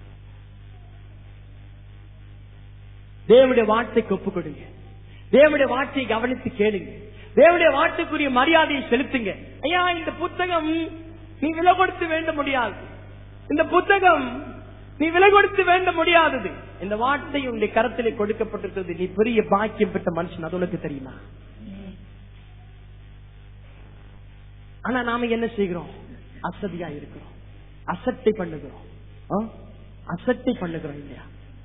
தேவனுடைய வார்த்தைக்கு ஒப்பு கொடுங்க தேவனுடைய வார்த்தையை கவனித்து கேளுங்க தேவனுடைய வார்த்தைக்குரிய மரியாதையை செலுத்துங்க ஐயா இந்த புத்தகம் நீ விலை கொடுத்து வேண்ட முடியாது இந்த புத்தகம் நீ விலை கொடுத்து வேண்ட முடியாதது இந்த வார்த்தை உன்னுடைய கரத்திலே கொடுக்கப்பட்டிருக்கிறது நீ பெரிய பாக்கியம் பெற்ற மனுஷன் அது உனக்கு தெரியுமா ஆனா நாம என்ன செய்கிறோம் அசதியா இருக்கிறோம் அசட்டை பண்ணுகிறோம் ஆ? அசட்டை பண்ணுகிறோம் இல்லையா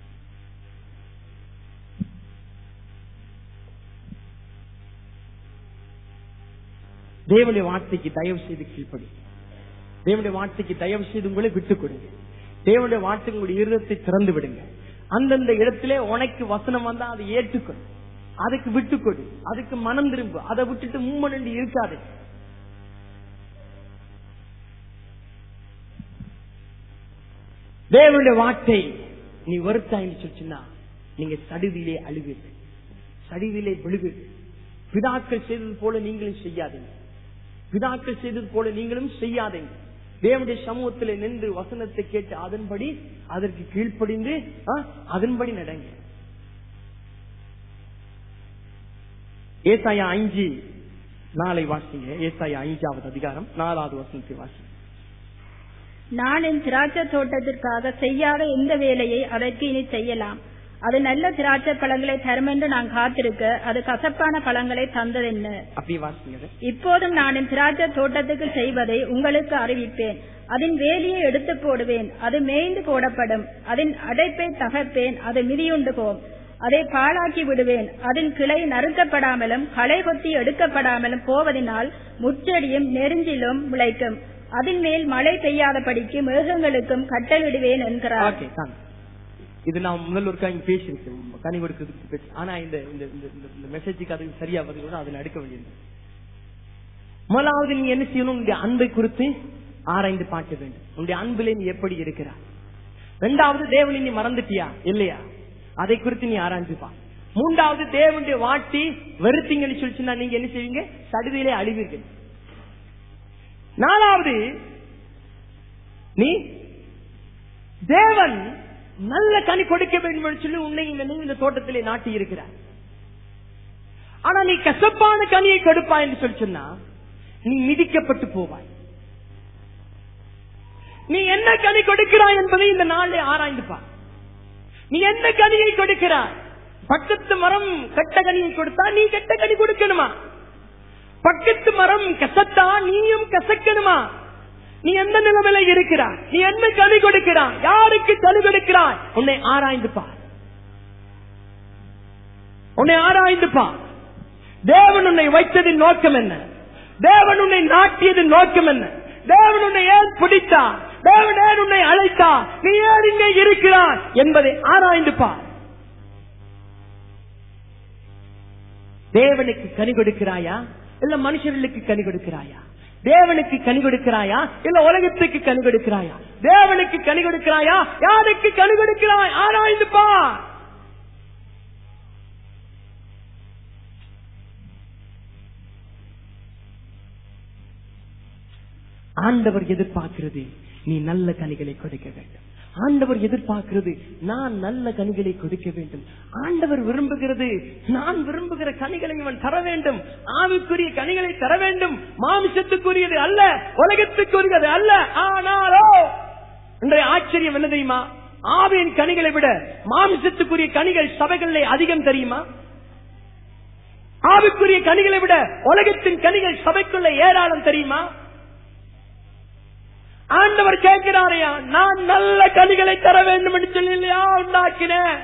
தேவனுடைய வார்த்தைக்கு தயவு செய்து கீழ்ப்படி தேவனுடைய வார்த்தைக்கு தயவு செய்து உங்களை விட்டுக் கொடுங்க தேவனுடைய வார்த்தைக்கு உங்களுடைய இருதத்தை திறந்து விடுங்க அந்தந்த இடத்திலே உனக்கு வசனம் வந்தா அதை ஏற்றுக்கொள் அதுக்கு விட்டுக்கொடு அதுக்கு மனம் திரும்பு அதை விட்டுட்டு மூமனண்டு இருக்காது தேவனுடைய வார்த்தை நீ வருத்தாயின்னு சொல்லிச்சுன்னா நீங்க சடுவிலே அழுவீர்கள் சடுவிலே விழுவீர்கள் பிதாக்கள் செய்தது போல நீங்களும் செய்யாதீங்க பிதாக்கள் செய்தது போல நீங்களும் செய்யாதீங்க தேவனுடைய சமூகத்தில் நின்று வசனத்தை கேட்டு அதன்படி அதற்கு கீழ்ப்படிந்து ஆ, அதன்படி நடங்க ஏசாயா அஞ்சு நாளை வாசிங்க ஏசாயா ஐந்தாவது அதிகாரம் நாலாவது வசனத்தை வாசிங்க நான் என் திராட்சை தோட்டத்திற்காக செய்யாத எந்த வேலையை அதற்கு இனி செய்யலாம் அது நல்ல திராட்சை பழங்களை தரும் என்று நான் காத்திருக்க அது கசப்பான பழங்களை தந்ததென்ன அப்படி வாசிங்க இப்போதும் நான் என் திராட்சை தோட்டத்துக்கு செய்வதை உங்களுக்கு அறிவிப்பேன் அதன் வேலியை எடுத்து போடுவேன் அது மேய்ந்து போடப்படும் அதன் அடைப்பை தகர்ப்பேன் அது மிதியுண்டு போம் அதை பாழாக்கி விடுவேன் அதன் கிளை நறுக்கப்படாமலும் களை கொத்தி எடுக்கப்படாமலும் போவதனால் முச்செடியும் நெருஞ்சிலும் முளைக்கும் அதன் மேல் மழை பெய்யாதபடிக்கு மிருகங்களுக்கும் கட்டளிடுவேன் என்கிறார் ஓகே தாங்க இது நான் முதல் ஒருக்கா இங்க பேசியிருக்கேன் கனி கொடுக்கிறதுக்கு பேசி ஆனா இந்த இந்த இந்த- இந்த- இந்த மெசேஜுக்கு அது சரியா பதில் அதை எடுக்க வேண்டியது முதலாவது நீ என்ன செய்யணும் உன்னுடைய அன்பை குறித்து ஆராய்ந்து பார்க்க வேண்டும் உன்னுடைய அன்பிலே நீ எப்படி இருக்கிறாய் இரண்டாவது தேவனை நீ மறந்துட்டியா இல்லையா அதை குறித்து நீ ஆராய்ந்து பா மூன்றாவது தேவனுடைய வாட்டி வெறுத்தீங்கன்னு சொல்லிச்சுன்னா நீங்க என்ன செய்வீங்க சடுதியிலே அழிவீர்கள் நாலாவது நீ தேவன் நல்ல கனி கொடுக்க வேண்டும் என்று சொல்லி உன்னை என்னையும் இந்த தோட்டத்திலே நாட்டி இருக்கிறார் ஆனா நீ கசப்பான கனியை கொடுப்பாய் என்று சொல்லி சொன்னா நீ மிதிக்கப்பட்டு போவாய் நீ என்ன கனி கொடுக்கிறாய் என்பதை இந்த நாளில் ஆராய்ந்து பார் நீ என்ன கனியை கொடுக்கிறாய் பக்கத்து மரம் கெட்ட கனியை கொடுத்தா நீ கெட்ட கனி கொடுக்கணுமா பக்கத்து மரம் கசத்தா நீயும் கசக்கணுமா நீ எந்த நிலைமையில இருக்கிறாய் நீ என்ன கனி கொடுக்கிறாய் யாருக்கு கனி கொடுக்கிறாய் உன்னை ஆராய்ந்து பார் உன்னை ஆராய்ந்து பார் தேவன் உன்னை வைத்ததின் நோக்கம் என்ன தேவன் உன்னை நாட்டியதின் நோக்கம் என்ன தேவன் உன்னை ஏன் பிடித்தார் தேவன் ஏன் உன்னை அழைத்தார் நீ ஏன் இங்கே இருக்கிறாய் என்பதை ஆராய்ந்து பார் தேவனுக்கு கனி கொடுக்கிறாயா இல்ல மனுஷர்களுக்கு கனி கொடுக்கிறாயா தேவனுக்கு கனி கொடுக்கிறாயா இல்ல உலகத்துக்கு கனி கொடுக்கிறாயா தேவனுக்கு கனி கொடுக்கிறாயா யாருக்கு கனி கொடுக்கிறாய் ஆராய்ந்து பார் ஆண்டவர் எதிர்பார்க்கிறது நீ நல்ல கனிகளை கொடுக்க வேண்டும் ஆண்டவர் எதிர்பார்க்கிறது நான் நல்ல கனிகளை கொடுக்க வேண்டும் ஆண்டவர் விரும்புகிறது நான் விரும்புகிற கனிகளை இவன் தர வேண்டும் ஆவிக்குரிய கனிகளை தர வேண்டும் மாமிசத்துக்குரியது அல்ல உலகத்துக்குரியது அல்ல ஆனாலோ இன்றைய ஆச்சரியம் என்ன தெரியுமா ஆவியின் கனிகளை விட மாமிசத்துக்குரிய கனிகள் சபைகளிலே அதிகம் தெரியுமா ஆவிக்குரிய கனிகளை விட உலகத்தின் கனிகள் சபைக்குள்ள ஏராளம் தெரியுமா ஆண்டவர் கேட்கிறாரையா நான் நல்ல கனிகளை தர வேண்டும் என்று சொல்லலையா உண்டாக்கினேன்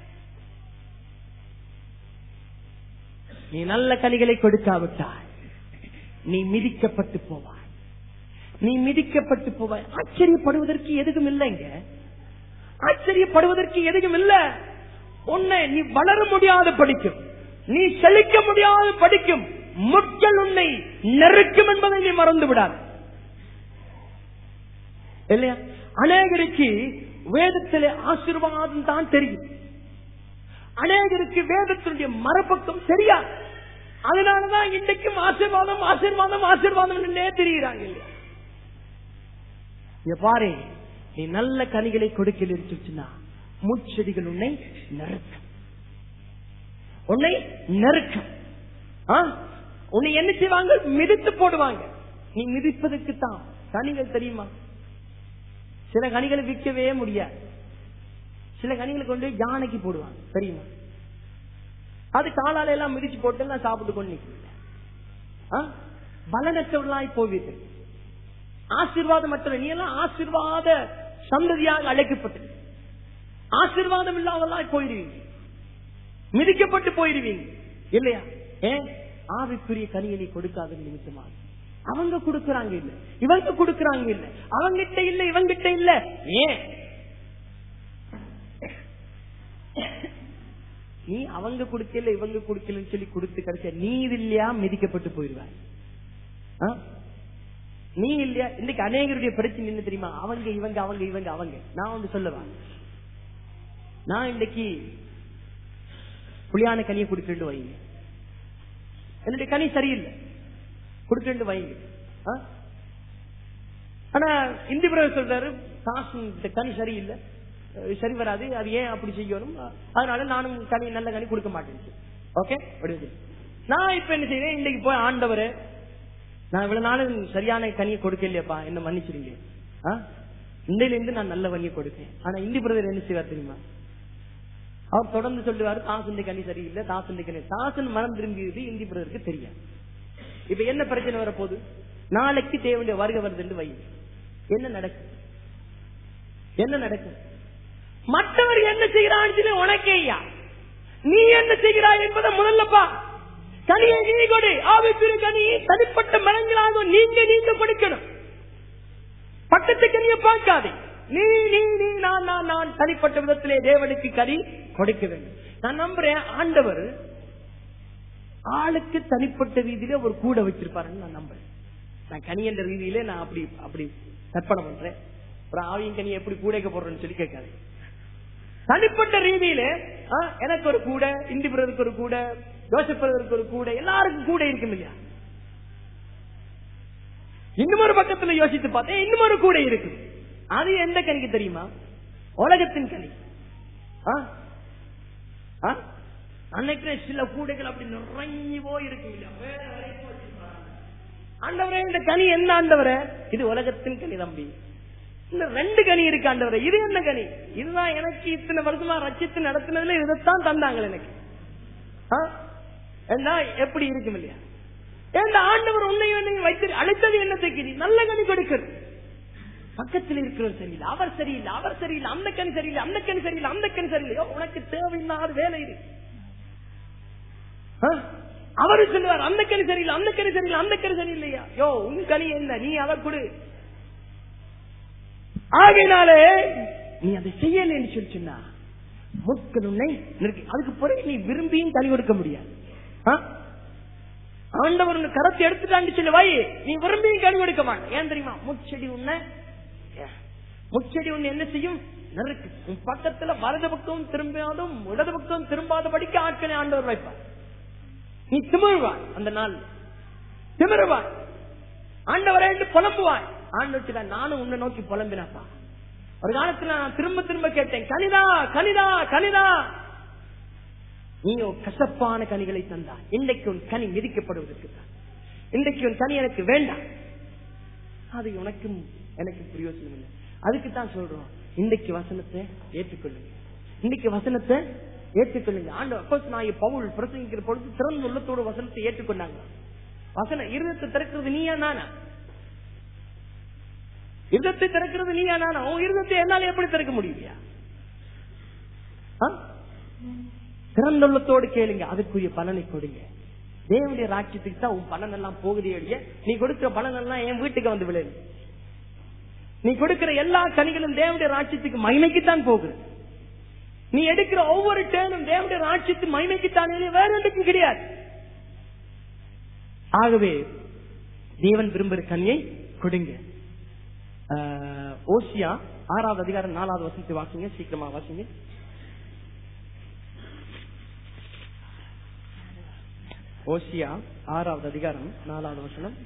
நீ நல்ல கனிகளை கொடுக்காவிட்டாய் நீ மிதிக்கப்பட்டு போவாய் நீ மிதிக்கப்பட்டு போவாய் ஆச்சரியப்படுவதற்கு எதுவும் இல்லைங்க ஆச்சரியப்படுவதற்கு எதுவும் இல்ல உன்னை நீ வளர முடியாது படிக்கும் நீ செழிக்க முடியாது படிக்கும் முட்கள் உன்னை நெருக்கும் என்பதை நீ மறந்து விடாது இல்லையா அநேகருக்கு வேதத்திலே ஆசீர்வாதம் தான் தெரியும் அநேகருக்கு வேதத்தினுடைய மரபக்கம் தெரியாது அதனாலதான் இன்றைக்கும் ஆசீர்வாதம் ஆசீர்வாதம் ஆசீர்வாதம் என்னே தெரிகிறாங்க இல்லையா இங்க பாரு நீ நல்ல கனிகளை கொடுக்கல இருந்துச்சுன்னா முச்செடிகள் உன்னை நெருக்கும் உன்னை நெருக்கும் ஆ? உன்னை என்ன செய்வாங்க மிதித்து போடுவாங்க நீ மிதிப்பதற்கு தான் கனிகள் தெரியுமா சில கனிகளை விற்கவே முடியாது சில கனிகளை கொண்டு போய் யானைக்கு போடுவாங்க தெரியுமா அது காலால எல்லாம் மிதிச்சு போட்டு நான் சாப்பிட்டு கொண்டு நிற்கிறேன் பலனற்றவர்களாய் போவீர்கள் ஆசீர்வாதம் மற்ற நீ எல்லாம் ஆசீர்வாத சந்ததியாக அழைக்கப்பட்டது ஆசீர்வாதம் இல்லாதவர்களாய் போயிடுவீங்க மிதிக்கப்பட்டு போயிடுவீங்க இல்லையா ஏன் ஆவிக்குரிய கனியை கொடுக்காத நிமித்தமாக அவங்க கொடுக்கறாங்க இல்ல இவங்க கொடுக்கறாங்க இல்ல அவங்கிட்ட இல்ல இவங்கிட்ட இல்ல ஏன் நீ அவங்க கொடுக்கல இவங்க கொடுக்கலன்னு சொல்லி கொடுத்து கிடைச்ச நீ இது இல்லையா மிதிக்கப்பட்டு போயிடுவாய் ஆ? நீ இல்லையா இன்னைக்கு அநேகருடைய பிரச்சனை என்ன தெரியுமா அவங்க இவங்க அவங்க இவங்க அவங்க நான் வந்து சொல்லவா நான் இன்னைக்கு புளியான கனியை கொடுத்துட்டு வைங்க என்னுடைய கனி சரியில்லை கொடுத்துட்டு வைங்க ஆ? ஆனா இந்தி பிரதர் சொல்றாரு காசு இந்த கனி சரியில்லை அஹ் சரி வராது அது ஏன் அப்படி செய்யணும் அதனால நானும் கனி நல்ல கனி கொடுக்க மாட்டேன் ஓகே நான் இப்ப என்ன செய்யறேன் இன்னைக்கு போய் ஆண்டவரு நான் இவ்வளவு நாள் சரியான கனியை கொடுக்கலையப்பா என்ன மன்னிச்சிருங்க ஆ? இன்றையில இருந்து நான் நல்ல கனியை கொடுப்பேன் ஆனா இந்தி பிரதர் என்ன செய்வார் தெரியுமா அவர் தொடர்ந்து சொல்லுவாரு தாசுந்த கனி சரியில்லை தாசுந்த கனி தாசன் மனம் திரும்பியது இந்தி பிரதருக்கு தெரியும் இப்ப என்ன பிரச்சனை வரப்போகுது நாளைக்கு தேவனுடைய வருகை வருதுன்னு வை என்ன நடக்கும் என்ன நடக்கும் மற்றவர் என்ன செய்கிறான்னு உனக்கே ஐயா நீ என்ன செய்கிறாய் என்பதை முதல்லப்பா கனியை நீ கொடு ஆவித்திரு கனி தனிப்பட்ட மரங்களாக நீங்க நீங்க கொடுக்கணும் பக்கத்து கனியை பார்க்காதே நீ நீ நீ நான் நான் நான் தனிப்பட்ட விதத்திலே தேவனுக்கு கனி கொடுக்க வேண்டும் நான் நம்புறேன் ஆண்டவர் ஆளுக்கு தனிப்பட்ட ரீதியில ஒரு கூட வச்சிருப்பாருன்னு நான் நம்புறேன் நான் கனி என்ற ரீதியிலே நான் அப்படி அப்படி கற்பனை பண்றேன் ஒரு ஆவியின் கனி எப்படி கூடைக்க போடுறேன்னு சொல்லி கேட்காது தனிப்பட்ட ரீதியில ஆ, எனக்கு ஒரு கூட இந்தி பிரதருக்கு ஒரு கூட ஜோசப் பிரதருக்கு ஒரு கூட எல்லாருக்கும் கூட இருக்கும் இல்லையா இன்னும் ஒரு பக்கத்துல யோசித்து பார்த்தேன் இன்னும் ஒரு கூட இருக்கு அது எந்த கனிக்கு தெரியுமா உலகத்தின் கனி ஆ? ஆ? அன்னைக்கு சில கூடைகள் அப்படி நிறைஞ்சு போய் இருக்கு இல்லையா? மேல வரைக்கும் வச்சிருப்பாங்க. ஆண்டவரே இந்த கனி என்ன ஆண்டவரே இது உலகத்தின் கனி தம்பி இந்த ரெண்டு கனி இருக்கு ஆண்டவரே இது என்ன கனி இதுதான் எனக்கு இத்தனை வருஷமா ரச்சித்து நடத்தினதுல இதைத்தான் தந்தாங்க எனக்கு ஆ? என்ன எப்படி இருக்கும் இல்லையா இந்த ஆண்டவர் உன்னை உன்னை வைத்து அழைத்தது என்னத்துக்கு நீ நல்ல கனி கொடுக்கிறது பக்கத்தில் இருக்கிறவர் சரியில்லை அவர் சரியில்லை அவர் சரியில்லை அந்த கனி சரியில்லை அந்த கனி சரியில்லை அந்த கனி சரியில்லையோ உனக்கு தேவையில்லாத வேலை இது ஆ? அவரு சொல்லுவார் அந்த கனி சரியில்லை அந்த கனி சரியில்லை அந்த கனி சரியில்லையா யோ உன் கனி என்ன நீ அதை கொடு ஆகையினாலே நீ அதை செய்யலைன்னு சொல்லி சொன்னா முட்கள் உன்னை நிறுத்தி அதுக்கு பிறகு நீ விரும்பியும் கனி கொடுக்க முடியாது ஆ? ஆண்டவர் உன்னை கரத்தை எடுத்துட்டான்னு சொல்லி வை நீ விரும்பியும் கனி கொடுக்க மாட்டேன் ஏன் தெரியுமா முச்செடி உன்னை முச்செடி உன்னை என்ன செய்யும் நறுக்கு உன் பக்கத்துல வலது பக்கம் திரும்பாதும் இடது பக்கம் திரும்பாதபடிக்கு ஆட்களை ஆண்டவர் வைப்பார் நீ திமிருவாய் அந்த நாள் திமிருவாய் ஆண்டவரே என்று புலம்புவாய் ஆண்டவர் நானும் உன்னை நோக்கி புலம்பினாப்பா ஒரு காலத்துல நான் திரும்ப திரும்ப கேட்டேன் கனிதா கனிதா கனிதா நீயோ கசப்பான கனிகளை தந்தா இன்றைக்கு உன் கனி மிதிக்கப்படுவதற்கு தான் இன்றைக்கு உன் கனி எனக்கு வேண்டாம் அது உனக்கும் எனக்கு பிரயோசனம் இல்லை அதுக்கு தான் சொல்றோம் இன்றைக்கு வசனத்தை ஏற்றுக்கொள்ளுங்க இன்னைக்கு வசனத்தை ஏற்றுக்கொள்ளுங்க ஆண்டு அப்போஸ் நான் பவுல் பிரசங்கிக்கிற பொழுது திறந்த உள்ளத்தோட வசனத்தை ஏற்றுக்கொண்டாங்க வசன இருதத்தை திறக்கிறது நீயா நானா இருதத்தை திறக்கிறது நீயா நானா உன் இருதத்தை என்னால எப்படி திறக்க முடியலையா திறந்துள்ளத்தோடு கேளுங்க அதுக்குரிய பலனை கொடுங்க தேவனுடைய ராட்சியத்துக்கு தான் உன் பலன் எல்லாம் போகுதே ஒழிய நீ கொடுக்கிற பலன் எல்லாம் என் வீட்டுக்கு வந்து விழுது நீ கொடுக்கிற எல்லா கனிகளும் தேவனுடைய ராட்சியத்துக்கு மகிமைக்குத்தான் போகுது நீ எடுக்கிற ஒவ்வொரு டேனும் தேவனுடைய ராட்சியத்து மகிமைக்குத்தானே வேற எதுக்கும் கிடையாது ஆகவே தேவன் விரும்புகிற கனியை கொடுங்க ஆஹ், ஓசியா ஆறாவது அதிகாரம் நாலாவது வசனத்தை வாசிங்க சீக்கிரமா வாசிங்க ஓசியா ஆறாவது அதிகாரம் நாலாவது வசனம்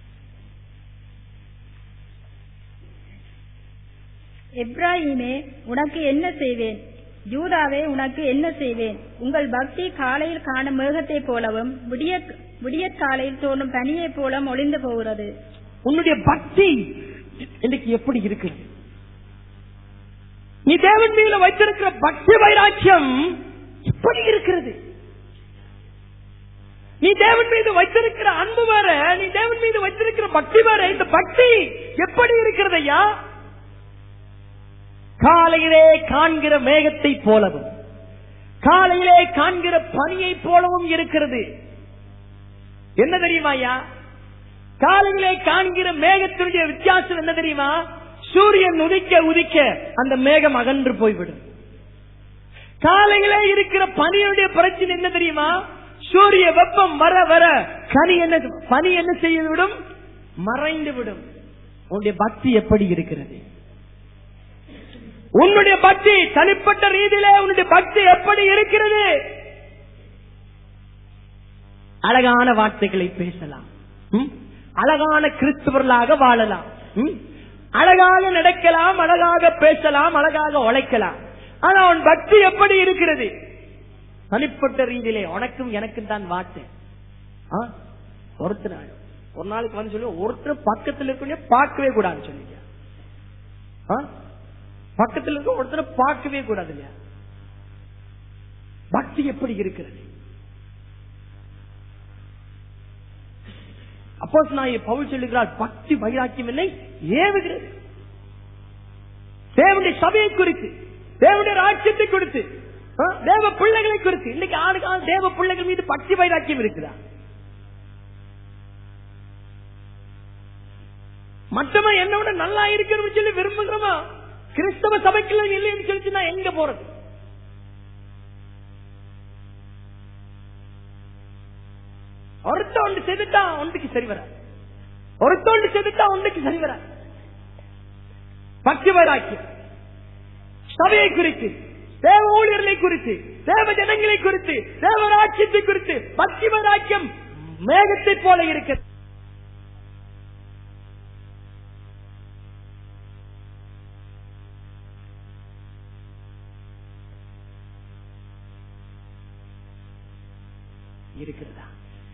எப்ராஹிமே உனக்கு என்ன செய்வேன் யூதாவே உனக்கு என்ன செய்வேன் உங்கள் பக்தி காலையில் காணும் மேகத்தை போலவும் விடிய விடியற் காலையில் தோன்றும் பனியைப் போலவும் ஒளிந்து போகிறது உன்னுடைய பக்தி இன்னைக்கு எப்படி இருக்கு நீ தேவன் மீது வைத்திருக்கிற பக்தி வைராக்கியம் எப்படி இருக்கிறது நீ தேவன் மீது வைத்திருக்கிற அன்பு வேற நீ தேவன் மீது வைத்திருக்கிற பக்தி வேற இந்த பக்தி எப்படி இருக்கிறது ஐயா காலையிலே காண்கிற மேகத்தை போலவும் காலையிலே காண்கிற பனியை போலவும் இருக்கிறது என்ன தெரியுமா ஐயா காலையிலே காண்கிற மேகத்தினுடைய வித்தியாசம் என்ன தெரியுமா சூரியன் உதிக்க உதிக்க அந்த மேகம் அகன்று போய்விடும் காலையிலே இருக்கிற பனியுடைய பிரச்சனை என்ன தெரியுமா சூரிய வெப்பம் வர வர கனி என்ன பனி என்ன செய்து விடும் மறைந்து விடும் உன்னுடைய பக்தி எப்படி இருக்கிறது உன்னுடைய பக்தி தனிப்பட்ட ரீதியிலே உன்னுடைய பக்தி எப்படி இருக்கிறது அழகான வார்த்தைகளை பேசலாம் ம்? அழகான கிறிஸ்தவர்களாக வாழலாம் ம்? அழகாக நடக்கலாம் அழகாக பேசலாம் அழகாக உழைக்கலாம் ஆனா உன் பக்தி எப்படி இருக்கிறது தனிப்பட்ட ரீதியிலே உனக்கும் எனக்கும் தான் வார்த்தை ஆ? ஒருத்தர் ஒரு நாளைக்கு வந்து சொல்லி ஒருத்தர் பக்கத்தில் இருக்கக்கூடிய பார்க்கவே கூடாதுன்னு சொன்னீங்க ஆ? பக்கத்தில் இருக்க ஒருத்தரை பார்க்கவே கூடாது இல்லையா பக்தி எப்படி இருக்கிறது அப்போ நான் பவுல் சொல்லுகிறார் பக்தி வைராக்கியம் இல்லை ஏவுகிறது தேவனுடைய சபையை குறித்து தேவனுடைய ராஜ்யத்தை குறித்து ஆ, தேவ பிள்ளைகளை குறித்து இன்னைக்கு ஆளுக்கான தேவ பிள்ளைகள் மீது பக்தி வைராக்கியம் இருக்குதா மற்றவன் என்னோட நல்லா இருக்கணும்னு சொல்லி விரும்புகிறோமா கிறிஸ்தவ சபைக்குள்ள இல்லைன்னு சொல்லிச்சு நான் எங்க போறது ஒருத்த ஒன்று செய்துட்டா ஒன்றுக்கு சரி வர ஒருத்த ஒன்று செய்துட்டா ஒன்றுக்கு சரி வர பக்தி வைராக்கியம் சபையை குறித்து தேவ ஊழியர்களை குறித்து தேவ ஜனங்களை குறித்து தேவ ராட்சியத்தை குறித்து பக்தி வைராக்கியம் மேகத்தை போல இருக்கிறது இருக்கிறதா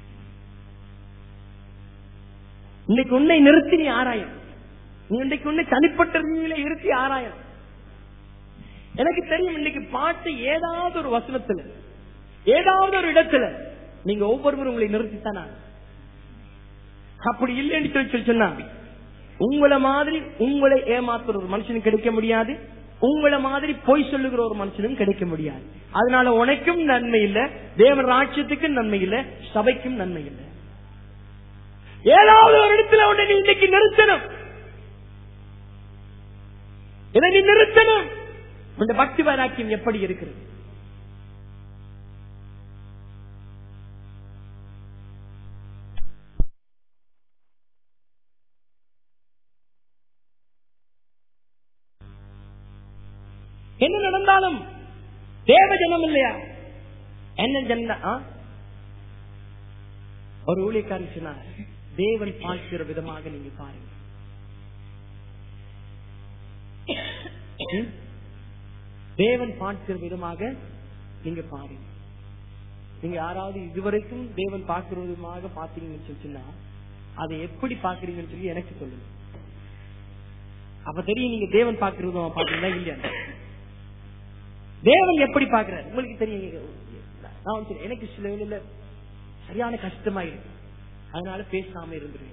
இன்னைக்கு உன்னை நிறுத்தி நீ ஆராயம் நீ இன்னைக்கு உன்னை தனிப்பட்ட ரீதியில இருத்தி ஆராயம் எனக்கு தெரியும் இன்னைக்கு பாட்டு ஏதாவது ஒரு வசனத்துல ஏதாவது ஒரு இடத்துல நீங்க ஒவ்வொருவரும் உங்களை நிறுத்தித்தான் ஆகணும். அப்படி இல்லைன்னு சொல்லி சொல்லி சொன்னா உங்களை மாதிரி உங்களை ஏமாத்துற ஒரு மனுஷனும் கிடைக்க முடியாது உங்களை மாதிரி பொய் சொல்லுகிற ஒரு மனுஷனும் கிடைக்க முடியாது அதனால உனக்கும் நன்மை இல்ல தேவன் ராட்சியத்துக்கும் நன்மை இல்ல சபைக்கும் நன்மை இல்ல ஏதாவது ஒரு இடத்துல உன்னை நீ இன்னைக்கு நிறுத்தணும் இதை நீ நிறுத்தணும் உன் பக்தி வைராக்கியம் எப்படி இருக்கிறது என்ன நடந்தாலும் தேவ ஜனம் இல்லையா என்ன ஜன ஆ? ஒரு ஊழியக்காரன் சொன்னார் தேவன் பார்க்கிற விதமாக நீங்க பாருங்க ம்? தேவன் பார்க்கிற விதமாக நீங்க பாருங்க நீங்க யாராவது இதுவரைக்கும் தேவன் பார்க்கிற விதமாக பாத்தீங்கன்னு சொல்லி சொன்னா அதை எப்படி பாக்குறீங்கன்னு சொல்லி எனக்கு சொல்லுங்க அப்ப தெரியும் நீங்க தேவன் பார்க்கிற விதமா பாத்தீங்களா இல்லையா தேவன் எப்படி பாக்குறாரு உங்களுக்கு தெரியும் நான் வந்து சொல்றேன், எனக்கு சில வேளையில சரியான கஷ்டமா இருக்கு அதனால பேசாம இருந்துருவீங்க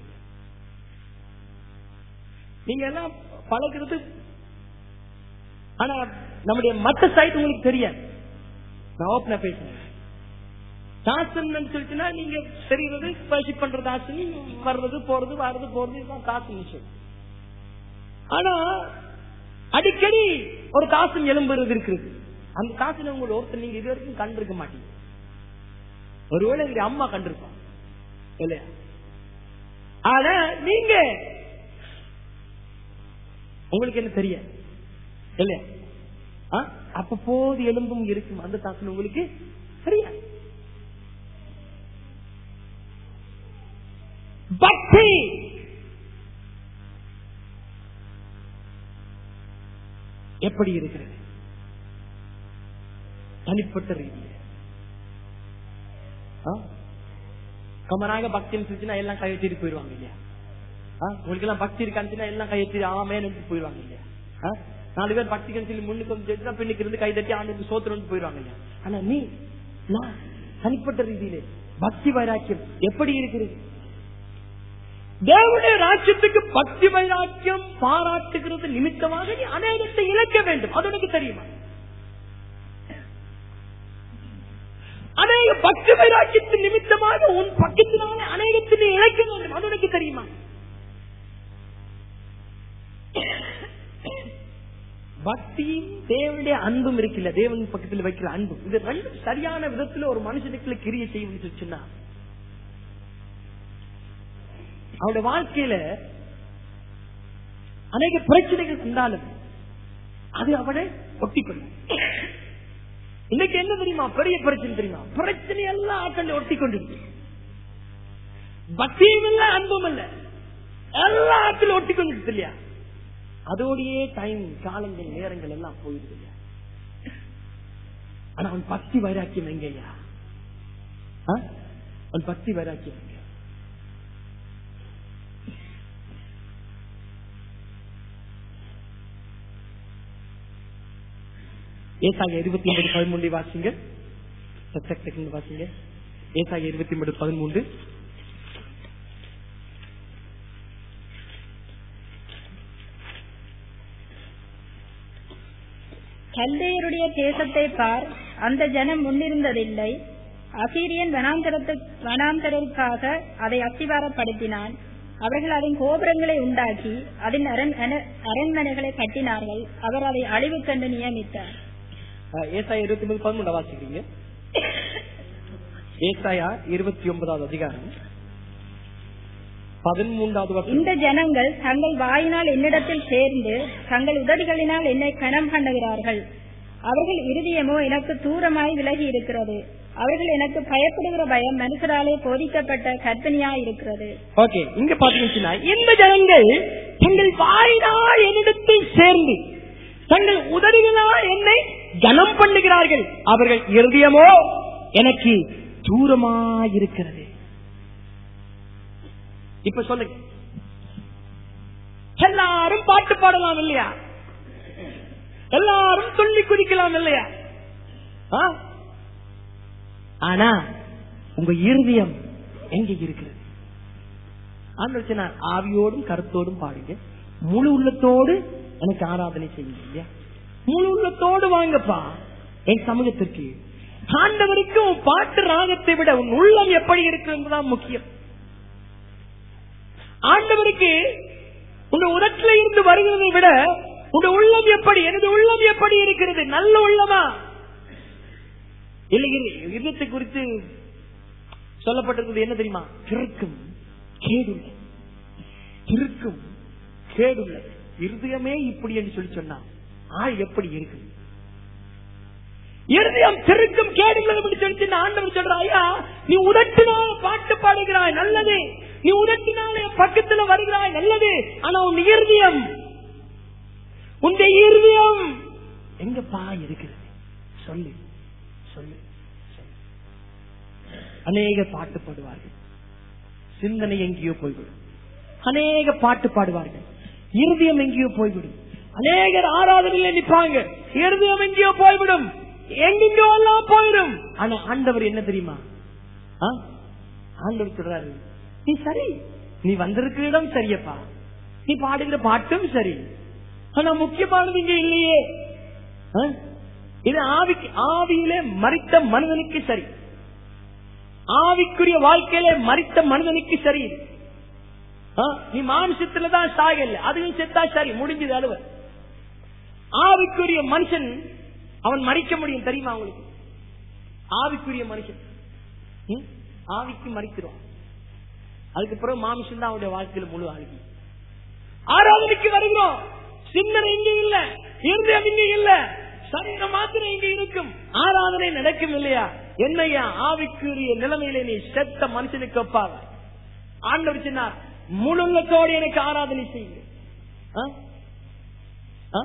நீங்க எல்லாம் பழகிறது ஆனா நம்முடைய மற்ற சைட் உங்களுக்கு தெரியாது நான் ஓப்பனா பேசுறேன் தாசன் சொல்லிட்டுனா நீங்க தெரிகிறது பயிற்சி பண்ற தாசன் வர்றது போறது வர்றது போறது இதுதான் தாசன் விஷயம் ஆனா அடிக்கடி ஒரு தாசன் எலும்புறது இருக்குது அந்த தாசனை உங்களை ஒருத்தர் நீங்க இது வரைக்கும் கண்டிருக்க மாட்டீங்க ஒருவேளை எங்க அம்மா கண்டிருப்பாங்க இல்லையா ஆனா நீங்க உங்களுக்கு என்ன தெரியாது இல்லையா ஆ? அப்ப போது எலும்பும் இருக்கும் அந்த தாசன் உங்களுக்கு தெரியாது பக்தி எப்படி இருக்கிறது தனிப்பட்ட ரீதியில் ஆ? கமராக பக்தி இருந்துச்சுன்னா எல்லாம் கையெழுத்திட்டு போயிருவாங்க இல்லையா ஆ? உங்களுக்கு எல்லாம் பக்தி இருக்காச்சுன்னா எல்லாம் கையெழுத்தி ஆமேன்னு போயிருவாங்க இல்லையா ஆ? நாலு பேர் பக்தி சொல்லி முன்னுக்கு வந்து ஜெயிச்சா பின்னுக்கு இருந்து கை தட்டி ஆண்டு சோத்திரம் போயிருவாங்க இல்லையா ஆனா நீ நான் தனிப்பட்ட ரீதியிலே பக்தி வைராக்கியம் எப்படி இருக்கிறது தேவனுடைய ராஜ்யத்துக்கு பக்தி வைராக்கியம் பாராட்டுகிறது நிமித்தமாக நீ அநேகத்தை இழக்க வேண்டும் அது உனக்கு தெரியுமா அநேக பக்தி வைராக்கியத்தின் நிமித்தமாக உன் பக்கத்தினாலே அநேகத்தை நீ இழக்க வேண்டும் அது உனக்கு தெரியுமா பக்தியும் தேவனுடைய அன்பும் இருக்குல்ல தேவன் பக்கத்தில் வைக்கிற அன்பும் இது ரெண்டும் சரியான விதத்துல ஒரு மனுஷனுக்குள்ள கிரிய செய்யும் சொன்னா அவருடைய வாழ்க்கையில அநேக பிரச்சனைகள் வந்தாலும் அது அவனை ஒட்டிக்கொள்ளும் இன்னைக்கு என்ன தெரியுமா பெரிய பிரச்சனை தெரியுமா பிரச்சனை எல்லாம் ஆட்கள் ஒட்டி கொண்டிருக்கு பக்தியும் இல்ல அன்பும் இல்ல எல்லா ஆட்களும் ஒட்டி கொண்டிருக்கு இல்லையா அதோடயே டைம் காலங்கள் நேரங்கள் எல்லாம் போயிடுது இல்லையா ஆனா அவன் பக்தி வைராக்கியம் எங்கய்யா ஆ? அவன் பக்தி வைராக்கியம் எங்க ஏசாக இருபத்தி ஒன்பது பதிமூன்று வாசிங்க சச்சக் செகண்ட் வாசிங்க ஏசாக இருபத்தி ஒன்பது பதிமூன்று கல்தையருடைய தேசத்தை பார் அந்த ஜனம் முன்னிருந்ததில்லை அசீரியன் வனாந்தரத்து வனாந்தரருக்காக அதை அஸ்திவாரப்படுத்தினான் அவர்கள் அதன் கோபுரங்களை உண்டாக்கி அதன் அரண் அன- அரண்மனைகளை கட்டினார்கள் அவர் அதை அழிவுக்கண்டு நியமித்தார் அஹ், ஏசாயா இருபத்தி ஒன்பது பதிமூன்று வாசிக்கிறீங்க ஏசாயா இருபத்தி ஒன்பதாவது அதிகாரம் பதிமூன்றாவது வசனம் இந்த ஜனங்கள் தங்கள் வாயினால் என்னிடத்தில் சேர்ந்து தங்கள் உதடுகளினால் என்னை கணம் பண்ணுகிறார்கள் அவர்கள் இருதயமோ எனக்கு தூரமாய் விலகி இருக்கிறது அவர்கள் எனக்கு பயப்படுகிற பயம் மனுஷராலே போதிக்கப்பட்ட கற்பனையாய் இருக்கிறது ஓகே இங்க பாத்தீங்கன்னா இந்த ஜனங்கள் தங்கள் வாயினால் என்னிடத்தில் சேர்ந்து தங்கள் உதடுகளால் என்னை கனம் பண்ணுகிறார்கள் அவர்கள் இருதயமோ எனக்கு தூரமாயிருக்கிறது இப்ப சொல்லுங்க எல்லாரும் பாட்டு பாடலாம் இல்லையா எல்லாரும் துள்ளி குதிக்கலாம் இல்லையா ஆ? ஆனா உங்க இருதயம் எங்க இருக்கிறது ஆண்டவர் சொன்னார், ஆவியோடும் கருத்தோடும் பாடுங்க முழு உள்ளத்தோடு எனக்கு ஆராதனை செய்யுங்க இல்லையா முழு உள்ளத்தோடு வாங்கப்பா என் சமூகத்திற்கு ஆண்டவருக்கு உன் பாட்டு ராகத்தை விட உன் உள்ளம் எப்படி இருக்குன்றதுதான் முக்கியம் ஆண்டவருக்கு உங்க உதட்டில இருந்து வருகிறதை விட உங்க உள்ளம் எப்படி எனது உள்ளம் எப்படி இருக்கிறது நல்ல உள்ளமா இல்லை இதயத்தை குறித்து சொல்லப்பட்டிருக்கிறது என்ன தெரியுமா கிறுக்கும் கேடுள்ள கிறுக்கும் கேடுள்ள இருதயமே இப்படி என்று சொல்லி சொன்னா ஆள் எப்படி இருக்கு இருதயம் திருக்கும் கேடுள்ளது என்று சொல்லி சொன்ன ஆண்டவர் சொல்ற ஐயா நீ உதட்டினால பாட்டு பாடுகிறாய் நல்லது நீ உதட்டினால என் பக்கத்துல வருகிறாய் நல்லது ஆனா உன் இருதயம் உன் இருதயம் எங்கப்பா இருக்கிறது சொல்லு சொல்லு சொல்லு. அநேக பாட்டு பாடுவார்கள் சிந்தனை எங்கேயோ போய்விடும் அநேக பாட்டு பாடுவார்கள் இருதயம் எங்கேயோ போய்விடும் அநேகர் ஆராதனையில நிற்பாங்க இருதயம் எங்கேயோ போய்விடும் எங்கெங்கயோ எல்லாம் போயிடும் ஆனா ஆண்டவர் என்ன தெரியுமா ஆ? ஆண்டவர் சொல்றாரு நீ சரி நீ வந்திருக்கிற இடம் சரியப்பா நீ பாடுகிற பாட்டும் சரி ஆனா முக்கியமானது இங்க இல்லையே ஆ? இது ஆவிக்கு ஆவியிலே மறித்த மனிதனுக்கு சரி ஆவிக்குரிய வாழ்க்கையிலே மறித்த மனிதனுக்கு சரி இது. ஆ? நீ மாம்சத்துலதான் சாகல அதுவும் செத்தா சரி முடிஞ்சது அலுவல் ஆவிக்குரிய மனுஷன் அவன் மறிக்க முடியும் தெரியுமா அவங்களுக்கு ஆவிக்குரிய மனுஷன் ம்? ஆவிக்கு மறிக்கிறோம் அதுக்கப்புறம் மாமிசம் தான் அவனுடைய வாழ்க்கையில முழு ஆளுகி ஆராதனைக்கு வருகிறோம் சிந்தனை இங்க இல்ல இருதயம் இங்க இல்ல சரீரம் மாத்திரம் இங்க இருக்கும் ஆராதனை நடக்கும் இல்லையா என்னையா ஆவிக்குரிய நிலைமையில நீ செத்த மனுஷனுக்கு ஒப்பாக ஆண்டவர் சொன்னார் முழுள்ளத்தோடு எனக்கு ஆராதனை செய்யுங்க ஆ? ஆ?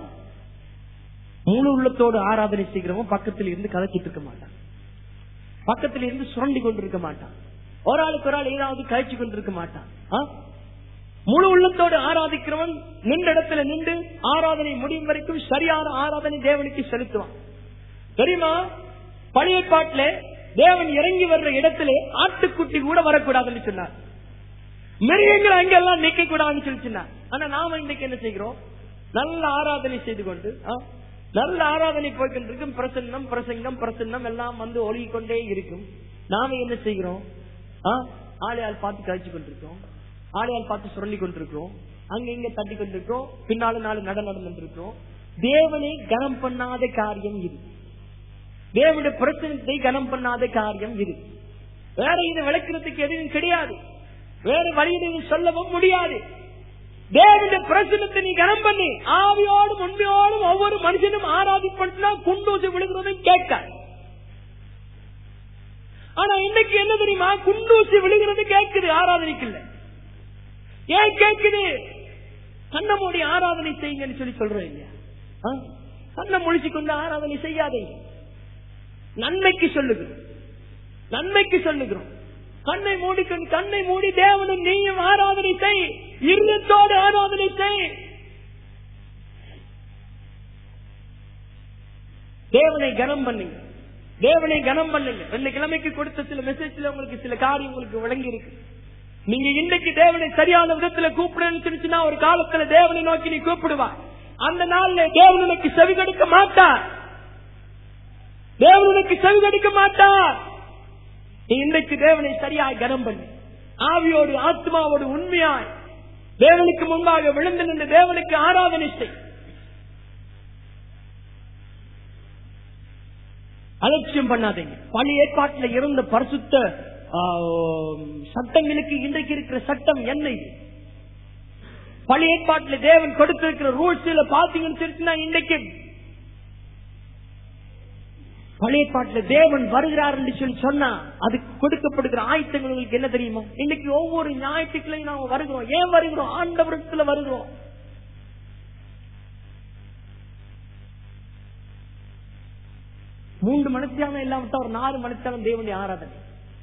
முழு உள்ளத்தோடு ஆராதனை செய்கிறவன் பக்கத்தில் இருந்து கதைச்சிட்டு இருக்க மாட்டான் பக்கத்தில் இருந்து சுரண்டி கொண்டிருக்க மாட்டான் ஒரு ஆளுக்கு ஒரு ஆள் ஏதாவது கழிச்சு கொண்டிருக்க மாட்டான் ஆ? முழு உள்ளத்தோடு ஆராதிக்கிறவன் நின்ற இடத்துல நின்று ஆராதனை முடியும் வரைக்கும் சரியான ஆராதனை தேவனுக்கு செலுத்துவான் தெரியுமா பழைய பாட்டில தேவன் இறங்கி வர்ற இடத்திலே ஆட்டுக்குட்டி கூட வரக்கூடாதுன்னு சொன்னார் மிருகங்கள் அங்கெல்லாம் நிக்க கூடாதுன்னு சொல்லி சொன்னார் ஆனா நாம இன்னைக்கு என்ன செய்கிறோம் நல்ல ஆராதனை செய்து கொண்டு ஆ, நல்ல ஆராதனை போய்கொண்டிருக்கும் பிரசன்னம் பிரசங்கம் பிரசன்னம் எல்லாம் வந்து ஒழுகிக் கொண்டே இருக்கும் நாம என்ன செய்கிறோம் ஆ, ஆளையால் பார்த்து கழிச்சு கொண்டிருக்கோம் ஆளையால் பார்த்து சுரண்டி கொண்டிருக்கிறோம் அங்க இங்க தட்டி கொண்டிருக்கிறோம் பின்னால நாலு நட நடந்திருக்கிறோம் தேவனை கனம் பண்ணாத காரியம் இது தேவனுடைய பிரச்சனத்தை கனம் பண்ணாத காரியம் இது வேற இது விளக்கிறதுக்கு எதுவும் கிடையாது வேற வழியில் இது சொல்லவும் முடியாது தேவனுடைய பிரச்சனத்தை நீ கனம் பண்ணி ஆவியோடும் உண்மையோடும் ஒவ்வொரு மனுஷனும் ஆராதிப்பட்டுனா குண்டூசி விழுகிறதும் கேட்க ஆனா இன்னைக்கு என்ன தெரியுமா குண்டூசி விழுகிறது கேட்குது ஆராதனைக்கு இல்ல ஏன் கேட்குது கண்ண மூடி ஆராதனை செய்யுங்கன்னு சொல்லி சொல்றோம் இல்லையா ஆ? கண்ணை முழிச்சு கொண்டு ஆராதனை செய்யாதீங்க நன்மைக்கு சொல்லுகிறோம் நன்மைக்கு சொல்லுகிறோம் கண்ணை மூடிக்கொண்டு கண்ணை மூடி தேவனும் நீயும் ஆராதனை செய் இருந்தத்தோடு ஆராதனை செய் தேவனை கனம் பண்ணுங்க தேவனை கனம் பண்ணுங்க ரெண்டு கிழமைக்கு கொடுத்த சில மெசேஜ்ல உங்களுக்கு சில காரியம் உங்களுக்கு விளங்கி இருக்கு நீங்க இன்னைக்கு தேவனை சரியான விதத்துல கூப்பிடுன்னு சொல்லிச்சுன்னா ஒரு காலத்துல தேவனை நோக்கி நீ கூப்பிடுவா அந்த நாள்ல தேவன் உனக்கு செவி கொடுக்க மாட்டார் தேவன் உனக்கு செவி கொடுக்க மாட்டார் நீ இன்றைக்கு தேவனை சரியாய் கனம் பண்ணு ஆவியோடு ஆத்மாவோடு உண்மையாய் தேவனுக்கு முன்பாக விழுந்து நின்று தேவனுக்கு ஆராதனை செய் அலட்சியம் பண்ணாதீங்க பழைய ஏற்பாட்டில் இருந்த பரிசுத்த ஆ, சட்டங்களுக்கு இன்றைக்கு இருக்கிற சட்டம் என்ன இது பழைய ஏற்பாட்டில் தேவன் கொடுத்திருக்கிற ரூல்ஸ் பாத்தீங்கன்னு சொல்லிச்சுன்னா இன்றைக்கு பழைய பாட்டுல தேவன் வருகிறார் என்று சொல்லி சொன்னா அதுக்கு கொடுக்கப்படுகிற ஆயத்தங்கள் உங்களுக்கு என்ன தெரியுமா இன்னைக்கு ஒவ்வொரு ஞாயிற்றுக்கிழையும் நாம வருகிறோம் ஏன் வருகிறோம் ஆண்டவரத்துல வருகிறோம் மூன்று மணித்தியானம் இல்லாமட்டா ஒரு நாலு மணித்தியானம் தேவனுடைய ஆராதனை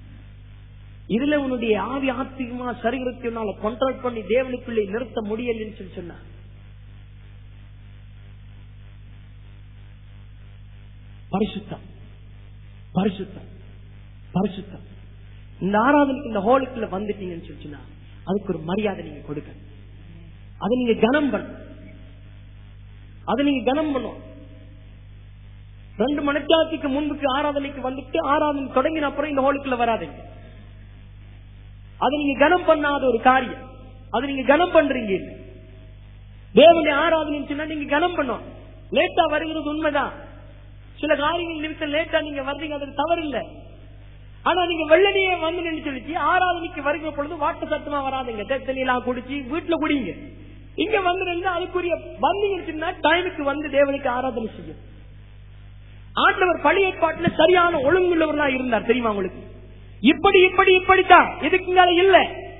இதுல உன்னுடைய ஆவி ஆத்மீகமா சரீரத்தினால கண்ட்ரோல் பண்ணி தேவனுக்குள்ளே நிறுத்த முடியலன்னு சொல்லி சொன்னார் பரிசுத்தம் பரிசுத்தம் பரிசுத்தம் இந்த ஆராதனைக்கு இந்த ஹோலுக்குள்ள வந்துட்டீங்கன்னு சொல்லிச்சுன்னா அதுக்கு ஒரு மரியாதை நீங்க கொடுக்க அதை நீங்க கனம் பண்ண அதை நீங்க கனம் பண்ணும் ரெண்டு மணிக்காலத்துக்கு முன்புக்கு ஆராதனைக்கு வந்துட்டு ஆராதனை தொடங்கின அப்புறம் இந்த ஹோலுக்குள்ள வராதீங்க அது நீங்க கனம் பண்ணாத ஒரு காரியம் அது நீங்க கனம் பண்றீங்க இல்ல தேவனுடைய ஆராதனை சொன்னா நீங்க கனம் பண்ணும் லேட்டா வருகிறது உண்மைதான் சில காரியங்கள் நிமித்தம் லேட்டா நீங்க வர்றீங்க அது தவறு இல்ல ஆனா நீங்க வெள்ளனியே வந்து நின்று சொல்லிச்சு ஆராதனைக்கு வருகிற பொழுது வாட்டு சத்தமா வராதுங்க தண்ணி எல்லாம் குடிச்சு வீட்டுல குடிங்க இங்க வந்து நின்று அதுக்குரிய வந்தீங்கன்னா டைமுக்கு வந்து தேவனுக்கு ஆராதனை செய்யும் ஆண்டவர் பழி ஏற்பாட்டுல சரியான ஒழுங்குள்ளவர்களா இருந்தார் தெரியுமா உங்களுக்கு இப்படி இப்படி இப்படித்தான் இதுக்கு மேல இல்ல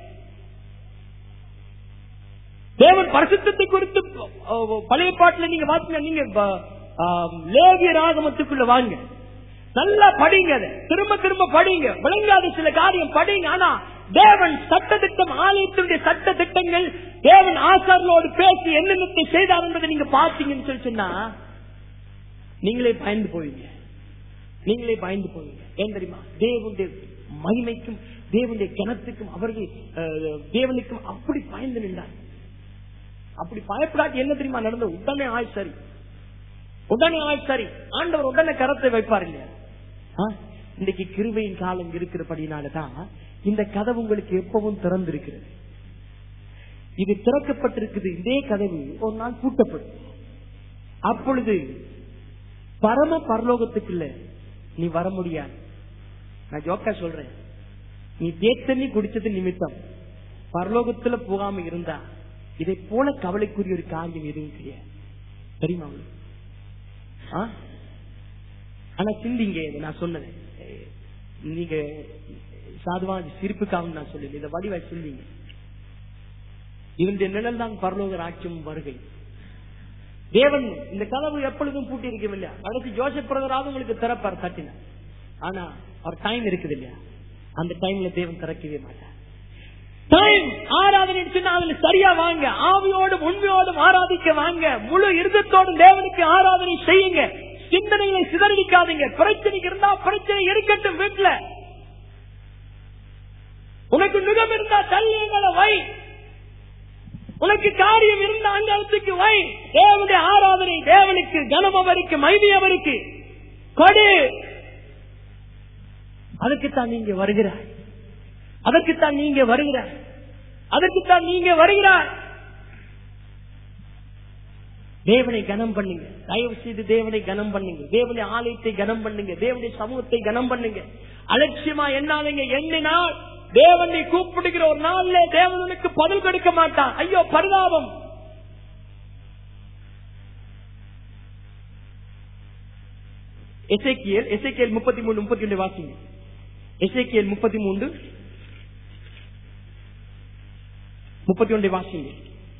தேவன் பரிசுத்தத்தை குறித்து அஹ், பழைய பாட்டுல நீங்க பாத்தீங்க நீங்க ப- ஆம், லேவிய ராகமத்துக்குள்ள வாங்க நல்லா படிங்க அதை திரும்ப திரும்ப படிங்க விளங்காத சில காரியம் படிங்க ஆனா தேவன் சட்ட திட்டம் ஆலயத்தினுடைய சட்ட திட்டங்கள் தேவன் ஆசார்களோடு பேசி என்னென்னத்தை செய்தார் என்பதை நீங்க பாத்தீங்கன்னு சொல்லி சொன்னா நீங்களே பயந்து போவீங்க நீங்களே பயந்து போவீங்க ஏன் தெரியுமா தேவனுடைய மகிமைக்கும் தேவனுடைய கனத்துக்கும் அவர்கள் அஹ், தேவனுக்கும் அப்படி பயந்து நின்றார் அப்படி பயப்படாட்டி என்ன தெரியுமா நடந்த உடனே ஆய் சரி உடனே ஆய் சரி ஆண்டவர் உடனே கரத்தை வைப்பார் இல்லையா ஆ? இன்னைக்கு கிருபையின் காலம் இருக்கிறபடினாலதான் இந்த கதவு உங்களுக்கு எப்பவும் திறந்திருக்கிறது இது திறக்கப்பட்டிருக்குது இதே கதவு ஒரு நாள் பூட்டப்படும் அப்பொழுது பரம பரலோகத்துக்குள்ள நீ வர முடியாது நான் ஜோக்கா சொல்றேன் நீ தேத்தண்ணி குடிச்சது நிமித்தம் பரலோகத்துல போகாம இருந்தா இதை போல கவலைக்குரிய ஒரு காரியம் எதுவும் கிடையாது தெரியுமா உங்களுக்கு? ஆ? ஆனா சிந்திங்க இதை நான் சொன்னது நீங்க சாதுவா சிரிப்புக்காக நான் சொல்லல இதை வடிவா சிந்திங்க இவனுடைய நிழல் தான் பரலோக ராட்சியம் வருகை தேவன் இந்த கதவு எப்பொழுதும் பூட்டி இருக்கவில்லை அடுத்து ஜோசப் பிரதராவது உங்களுக்கு திறப்பார் தட்டின ஆனா அவர் டைம் இருக்குது இல்லையா அந்த டைம்ல தேவன் திறக்கவே மாட்டார் டைம் ஆராதனை சொன்னா அதுல சரியா வாங்க ஆவியோடும் உண்மையோடும் ஆராதிக்க வாங்க முழு இருதத்தோடும் தேவனுக்கு ஆராதனை செய்யுங்க சிந்தனைகளை சிதறடிக்காதீங்க பிரச்சனைக்கு இருந்தா பிரச்சனை இருக்கட்டும் வீட்டுல உனக்கு நுகம் இருந்தா தள்ளியங்களை வை உனக்கு காரியம் இருந்த அங்கத்துக்கு வை தேவனுடைய ஆராதனை தேவனுக்கு கனம் அவருக்கு மைவி அவருக்கு கொடு அதுக்குத்தான் நீங்க வருகிறார் அதற்குத்தான் நீங்க வருகிறார் அதற்குத்தான் நீங்க வருகிறார் தேவனை கனம் பண்ணுங்க தயவு செய்து தேவனை கனம் பண்ணுங்க தேவனுடைய ஆலயத்தை கனம் பண்ணுங்க தேவனுடைய சமூகத்தை கனம் பண்ணுங்க அலட்சியமா என்னாதீங்க எண்ணினால் தேவனை கூப்பிடுகிற ஒரு நாள்ல தேவனுக்கு பதில் கொடுக்க மாட்டான் ஐயோ பரிதாபம் எசேக்கியல் எசேக்கியல் முப்பத்தி மூணு முப்பத்தி ஒன்று வாசிங்க எசேக்கியல் முப்பத்தி மூன்று முப்பத்தி ஒன்றை வாசிங்க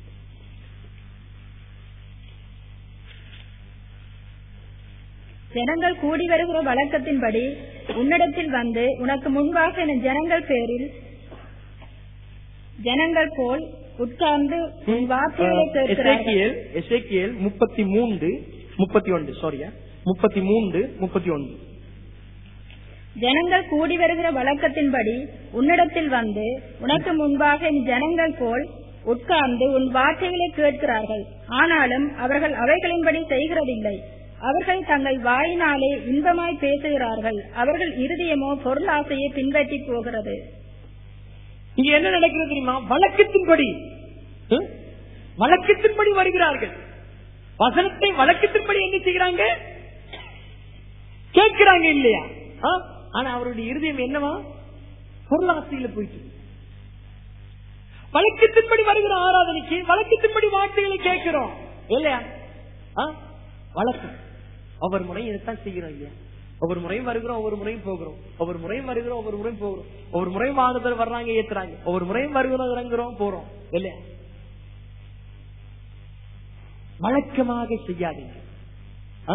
ஜனங்கள் கூடி வருகிற வழக்கத்தின்படி உன்னிடத்தில் வந்து உனக்கு முன்பாக என் ஜனங்கள் பேரில் ஜனங்கள் போல் உட்கார்ந்து உன் வார்த்தைகளை கேட்கிறார்கள் எசேக்கியல் எசேக்கியல் முப்பத்தி மூன்று முப்பத்தி ஒன்று சாரியா முப்பத்தி மூன்று முப்பத்தி ஒன்று ஜனங்கள் கூடி வருகிற வழக்கத்தின்படி உன்னிடத்தில் வந்து உனக்கு முன்பாக என் ஜனங்கள் போல் உட்கார்ந்து உன் வார்த்தைகளை கேட்கிறார்கள் ஆனாலும் அவர்கள் அவைகளின்படி செய்கிறதில்லை அவர்கள் தங்கள் வாயினாலே இன்பமாய் பேசுகிறார்கள் அவர்கள் இருதயமோ பொருளாசையை பின்பற்றி போகிறது இங்க என்ன நடக்கிறது தெரியுமா வழக்கத்தின்படி ஹம்? வழக்கத்தின்படி வருகிறார்கள் வசனத்தை வழக்கத்தின்படி என்ன செய்கிறாங்க கேட்கிறாங்க இல்லையா ஆ? ஆனா அவருடைய இருதயம் என்னவா பொருளாசையில போயிட்டு வழக்கத்தின்படி வருகிற ஆராதனைக்கு வழக்கத்தின்படி வார்த்தைகளை கேட்கிறோம் இல்லையா ஆ? வழக்கம் ஒவ்வொரு முறையும் இதைத்தான் செய்கிறோம் இல்லையா ஒவ்வொரு முறையும் வருகிறோம் ஒவ்வொரு முறையும் போகிறோம் ஒவ்வொரு முறையும் வருகிறோம் ஒவ்வொரு முறையும் போகிறோம் ஒவ்வொரு முறையும் ஆறு பேர் வர்றாங்க ஏத்துறாங்க ஒவ்வொரு முறையும் வருகிறோம் இறங்குறோம் போறோம் இல்லையா வழக்கமாக செய்யாதீங்க ஆ?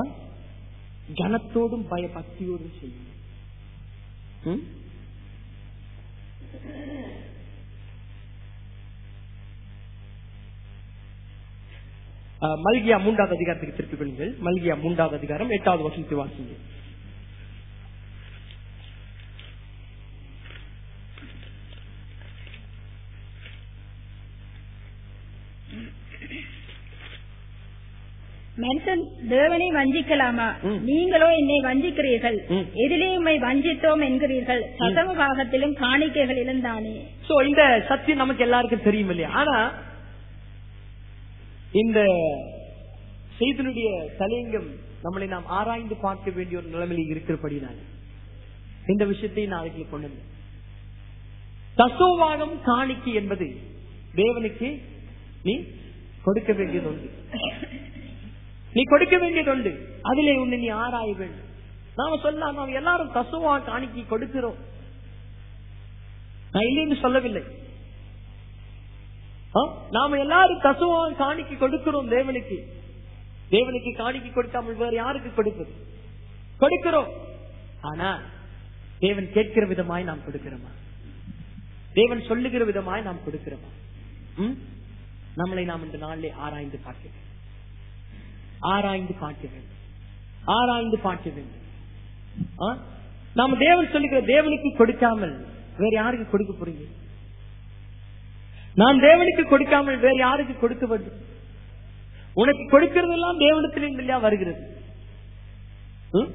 கனத்தோடும் பயபக்தியோடும் செய்யுங்க ம்? அஹ், மல்கியா மூன்றாவது அதிகாரத்துக்கு திருப்பிக் கொள்ளுங்கள் மல்கியா மூன்றாவது அதிகாரம் எட்டாவது வருஷத்தை வாசிங்க மனுஷன் தேவனை வஞ்சிக்கலாமா ம். நீங்களோ என்னை வஞ்சிக்கிறீர்கள் ம். எதிலே உம்மை வஞ்சித்தோம் என்கிறீர்கள் சதம பாகத்திலும் காணிக்கைகளிலும் தானே சோ இந்த சத்தியம் நமக்கு எல்லாருக்கும் தெரியும் இல்லையா ஆனா இந்த செய்தனுடைய தலையங்கம் நம்மளை நாம் ஆராய்ந்து பார்க்க வேண்டிய ஒரு நிலைமையில் இருக்கிறபடினால இந்த விஷயத்தை நாளைக்கு கொண்டு வந்தேன். தசோவாகம் காணிக்கை என்பது தேவனுக்கு நீ கொடுக்க வேண்டியது ஒன்று நீ கொடுக்க வேண்டியது உண்டு அதிலே உன்னை நீ ஆராய வேண்டும் நாம சொல்லலாம் நாம் எல்லாரும் தசுவா காணிக்கை கொடுக்கிறோம் நான் இல்லைன்னு சொல்லவில்லை ஆ? நாம எல்லாரும் தசுவா காணிக்கை கொடுக்கிறோம் தேவனுக்கு தேவனுக்கு காணிக்கை கொடுக்காமல் வேற யாருக்கு கொடுப்பது கொடுக்கிறோம் ஆனா தேவன் கேட்கிற விதமாய் நாம் கொடுக்கிறோமா தேவன் சொல்லுகிற விதமாய் நாம் கொடுக்கிறோமா ம்? நம்மளை நாம் இந்த நாளிலே ஆராய்ந்து பார்க்க வேண்டும் ஆராய்ந்து பார்க்க வேண்டும் ஆராய்ந்து பார்க்க வேண்டும் ஆ? நாம தேவன் சொல்லுகிற தேவனுக்கு கொடுக்காமல் வேற யாருக்கு கொடுக்க போறீங்க நான் தேவனுக்கு கொடுக்காமல் வேற யாருக்கு கொடுக்க வேண்டும் உனக்கு கொடுக்கிறதெல்லாம் தேவனத்திலிருந்து இல்லையா வருகிறது ம்?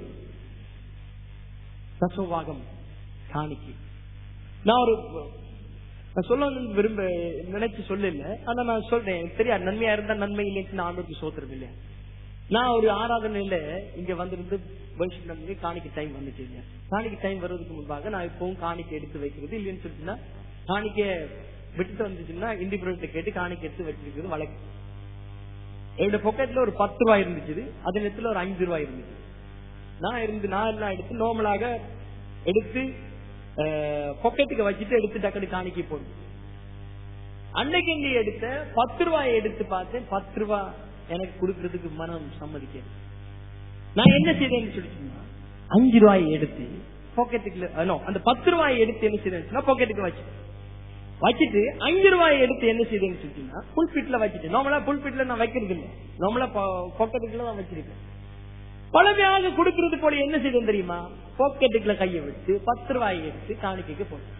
தசோவாகம் காணிக்கை நான் ஒரு நான் சொல்ல விரும்ப நினைச்சு சொல்லல ஆனா நான் சொல்றேன் எனக்கு தெரியாது நன்மையா இருந்தா நன்மை இல்லைன்னு நான் ஆண்டோருக்கு சோத்திரம் இல்லையா நான் ஒரு ஆராதனையில இங்க வந்திருந்து வருஷம் நம்பி காணிக்கை டைம் வந்துச்சு இல்லையா காணிக்கை டைம் வர்றதுக்கு முன்பாக நான் இப்பவும் காணிக்கை எடுத்து வைக்கிறது இல்லைன்னு சொல்லிட்டுனா காணிக்கை விட்டுட்டு வந்துச்சுன்னா இண்டிபெண்ட் கேட்டு காணிக்கை எடுத்து வச்சிருக்கிறது வழக்கு என்னோட பொக்கெட்ல ஒரு பத்து ரூபாய் இருந்துச்சு அதே நேரத்துல ஒரு அஞ்சு ரூபாய் இருந்துச்சு நான் இருந்து நான் எல்லாம் எடுத்து நார்மலாக எடுத்து பொக்கெட்டுக்கு வச்சுட்டு எடுத்து டக்குனு காணிக்கை போடும் அன்னைக்கு நீ எடுத்த பத்து ரூபாய் எடுத்து பார்த்தேன் பத்து ரூபாய் எனக்கு கொடுக்கறதுக்கு மனம் சம்மதிக்க நான் என்ன செய்தேன்னு சொல்லிச்சுன்னா அஞ்சு ரூபாய் எடுத்து பாக்கெட்டுக்குள்ள no, அந்த பத்து ரூபாய் எடுத்து என்ன செய்தேன் பாக்கெட்டுக்கு வச்சு வச்சுட்டு அஞ்சு ரூபாய் எடுத்து என்ன செய்தேன்னு சொல்லிட்டீங்கன்னா புல்பிட்ல வச்சுட்டு நார்மலா புல்பிட்ல நான் வைக்கிறது இல்லை நார்மலா பாக்கெட்டுக்குள்ள தான் வச்சிருக்கேன் பழமையாக கொடுக்கிறது போல என்ன செய்தேன் தெரியுமா பாக்கெட்டுக்குள்ள கையை விட்டு பத்து ரூபாய் எடுத்து காணிக்கைக்கு போட்டேன்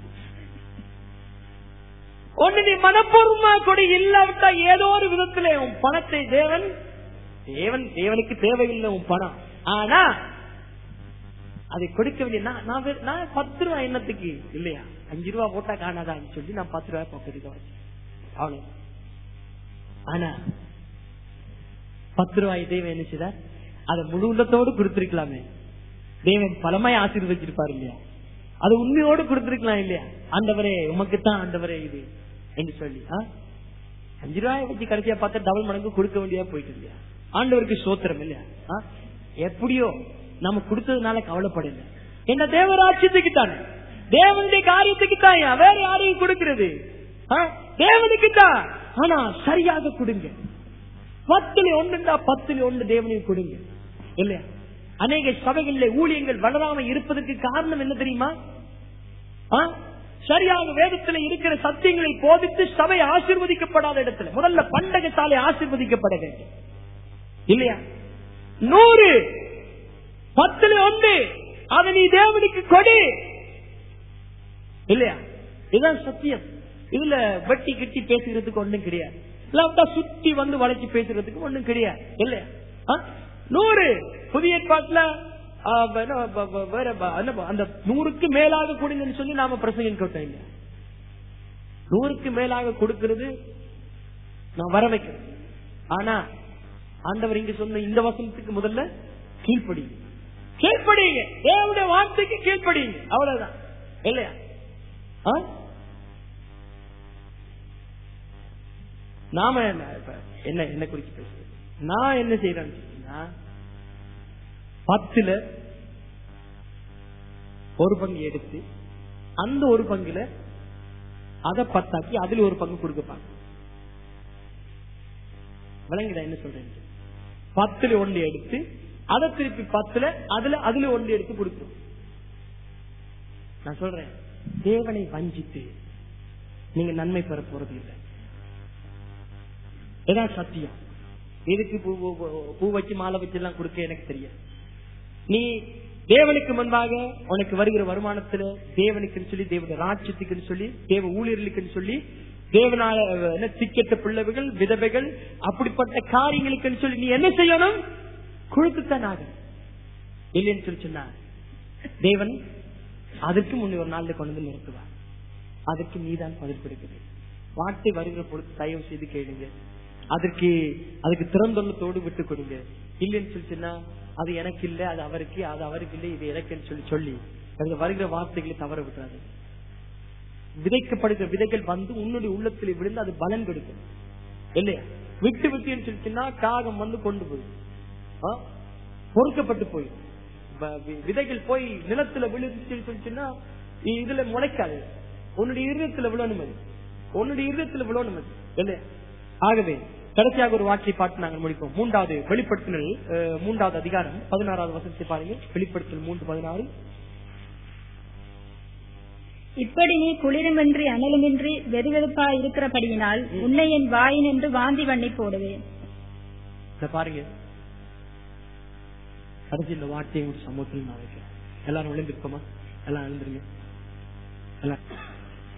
ஒண்ணு நீ மனப்பூர்வமா கொடி இல்லாவிட்டா ஏதோ ஒரு விதத்துல உன் பணத்தை தேவன் தேவன் தேவனுக்கு தேவையில்லை உன் பணம் ஆனா அதை கொடுக்க வேண்டிய நான் நான் வெறும்- நான் பத்து ரூபாய் எண்ணத்துக்கு இல்லையா அஞ்சு ரூபாய் போட்டா காணாதான்னு சொல்லி நான் பத்து ரூபாய் பாக்கெட்டுக்கு வச்சேன் அவ்வளவு ஆனா பத்து ரூபாய் தேவன் என்ன செய்தார் அதை முழு உள்ளத்தோடு கொடுத்திருக்கலாமே தேவன் பலமாய் ஆசீர்வதிச்சிருப்பாரு இல்லையா அது உண்மையோடு கொடுத்திருக்கலாம் இல்லையா ஆண்டவரே உமக்குத்தான் ஆண்டவரே இது என்று சொல்லி ஆ? அஞ்சு ரூபாய் வச்சு கடைசியா பார்த்தா டபுள் மடங்கு கொடுக்க வேண்டியதா போயிட்டு இல்லையா ஆண்டவருக்கு சோத்திரம் இல்லையா ஆ? எப்படியோ நம்ம கொடுத்ததுனால கவலைப்படல என்ன தேவராட்சியத்துக்கு தானே தேவனுடைய காரியத்துக்கு தான் வேற யாரையும் கொடுக்கிறது ஆ? தேவனுக்கு தான் ஆனா சரியாக கொடுங்க பத்துல ஒண்ணுண்டா பத்துல ஒண்ணு தேவனையும் கொடுங்க இல்லையா அநேக சபைகளில் ஊழியங்கள் வளராம இருப்பதற்கு காரணம் என்ன தெரியுமா ஆ? சரியாக வேதத்தில் இருக்கிற சத்தியங்களை போதித்து சபை ஆசீர்வதிக்கப்படாத இடத்துல முதல்ல பண்டக சாலை ஆசீர்வதிக்கப்பட வேண்டும் இல்லையா நூறு பத்துல ஒன்று அதை நீ தேவனுக்கு கொடு இல்லையா இதுதான் சத்தியம் இதுல வெட்டி கிட்டி பேசுகிறதுக்கு ஒண்ணும் கிடையாது இல்லாவிட்டா சுத்தி வந்து வளைச்சு பேசுறதுக்கு ஒண்ணும் கிடையாது இல்லையா ஆ? நூறு புதிய ஏற்பாட்டுல ஆ, வேற ப- ப- வேற ப- என்ன ப- அந்த நூறுக்கு மேலாக கொடுங்கன்னு சொல்லி நாம பிரசங்கம் கேட்டோம் இல்லையா நூறுக்கு மேலாக கொடுக்கிறது நான் வர வைக்கிறேன் ஆனா ஆண்டவர் இங்க சொன்ன இந்த வசனத்துக்கு முதல்ல கீழ்ப்படிங்க கீழ்ப்படிங்க தேவனுடைய வார்த்தைக்கு கீழ்ப்படிங்க அவ்வளவுதான் இல்லையா ஆ? நாம என்ன இப்ப என்ன என்ன குறிச்சு பேசுறது நான் என்ன செய்யறேன்னு சொன்னா, பத்துல ஒரு பங்கு எடுத்து அந்த ஒரு பங்குல அதை பத்தாக்கி அதுல ஒரு பங்கு கொடுக்கப்பாங்க விளங்குதா என்ன சொல்றேன் பத்துல ஒன்று எடுத்து அதை திருப்பி பத்துல அதுல அதுல ஒன்று எடுத்து கொடுக்கணும் நான் சொல்றேன் தேவனை வஞ்சித்து நீங்க நன்மை பெற போறது இல்லை இதான் சத்தியம் எதுக்கு பூ பூ- பூ வச்சு மாலை வச்சு எல்லாம் கொடுக்க எனக்கு தெரியாது நீ தேவனுக்கு முன்பாக உனக்கு வருகிற வருமானத்துல தேவனுக்குன்னு சொல்லி தேவனுடைய ராஜ்யத்துக்குன்னு சொல்லி தேவ ஊழியர்களுக்குன்னு சொல்லி தேவனால அஹ், என்ன திக்கெட்ட பிள்ளைகள் விதவைகள் அப்படிப்பட்ட காரியங்களுக்குன்னு சொல்லி நீ என்ன செய்யணும் கொடுத்துத்தான் ஆகணும் இல்லைன்னு சொல்லி சொன்னா தேவன் அதற்கு முன்னே ஒரு நாள்ல கொண்டு வந்து நிறுத்துவார் அதற்கு நீதான் பதில் கொடுக்குது வார்த்தை வருகிற பொழுது தயவு செய்து கேளுங்க அதற்கு அதுக்கு திறந்தொள்ளத்தோடு விட்டு கொடுங்க இல்லைன்னு சொல்லி சொன்னா அது எனக்கு இல்ல அது அவருக்கு அது அவருக்கு இல்லை இது எனக்குன்னு சொல்லி சொல்லி அதுல வருகிற வார்த்தைகளை தவற விட்டுறாது விதைக்கப்படுகிற விதைகள் வந்து உன்னுடைய உள்ளத்தில் விழுந்து அது பலன் கொடுக்கும் இல்லையா விட்டு விட்டுன்னு சொல்லி சொன்னா காகம் வந்து கொண்டு போய் பொறுக்கப்பட்டு போய் வ- வி- விதைகள் போய் நிலத்துல விழுந்துச்சுன்னு சொல்லி சொன்னா இ- இதுல முளைக்காது உன்னுடைய இருதயத்துல விழணும் அது உன்னுடைய இருதயத்துல விழணும் அது இல்லையா ஆகவே கடைசியாக ஒரு வாக்கியை பாட்டு நாங்கள் முடிப்போம் மூன்றாவது வெளிப்படுத்தினல் அஹ், மூன்றாவது அதிகாரம் பதினாறாவது வசனத்தை பாருங்க வெளிப்படுத்தல் மூன்று பதினாறு இப்படி நீ குளிருமின்றி அனலுமின்றி வெதுவெதுப்பா இருக்கிறபடியினால் உன்னை என் வாயின் என்று வாந்தி பண்ணி போடுவேன் இத பாருங்க கடைசி இந்த வார்த்தையை ஒரு சமூகத்தில் நான் வைக்கிறேன் எல்லாரும் விழுந்திருக்கோமா எல்லாம் எழுந்துருங்க எல்லாம்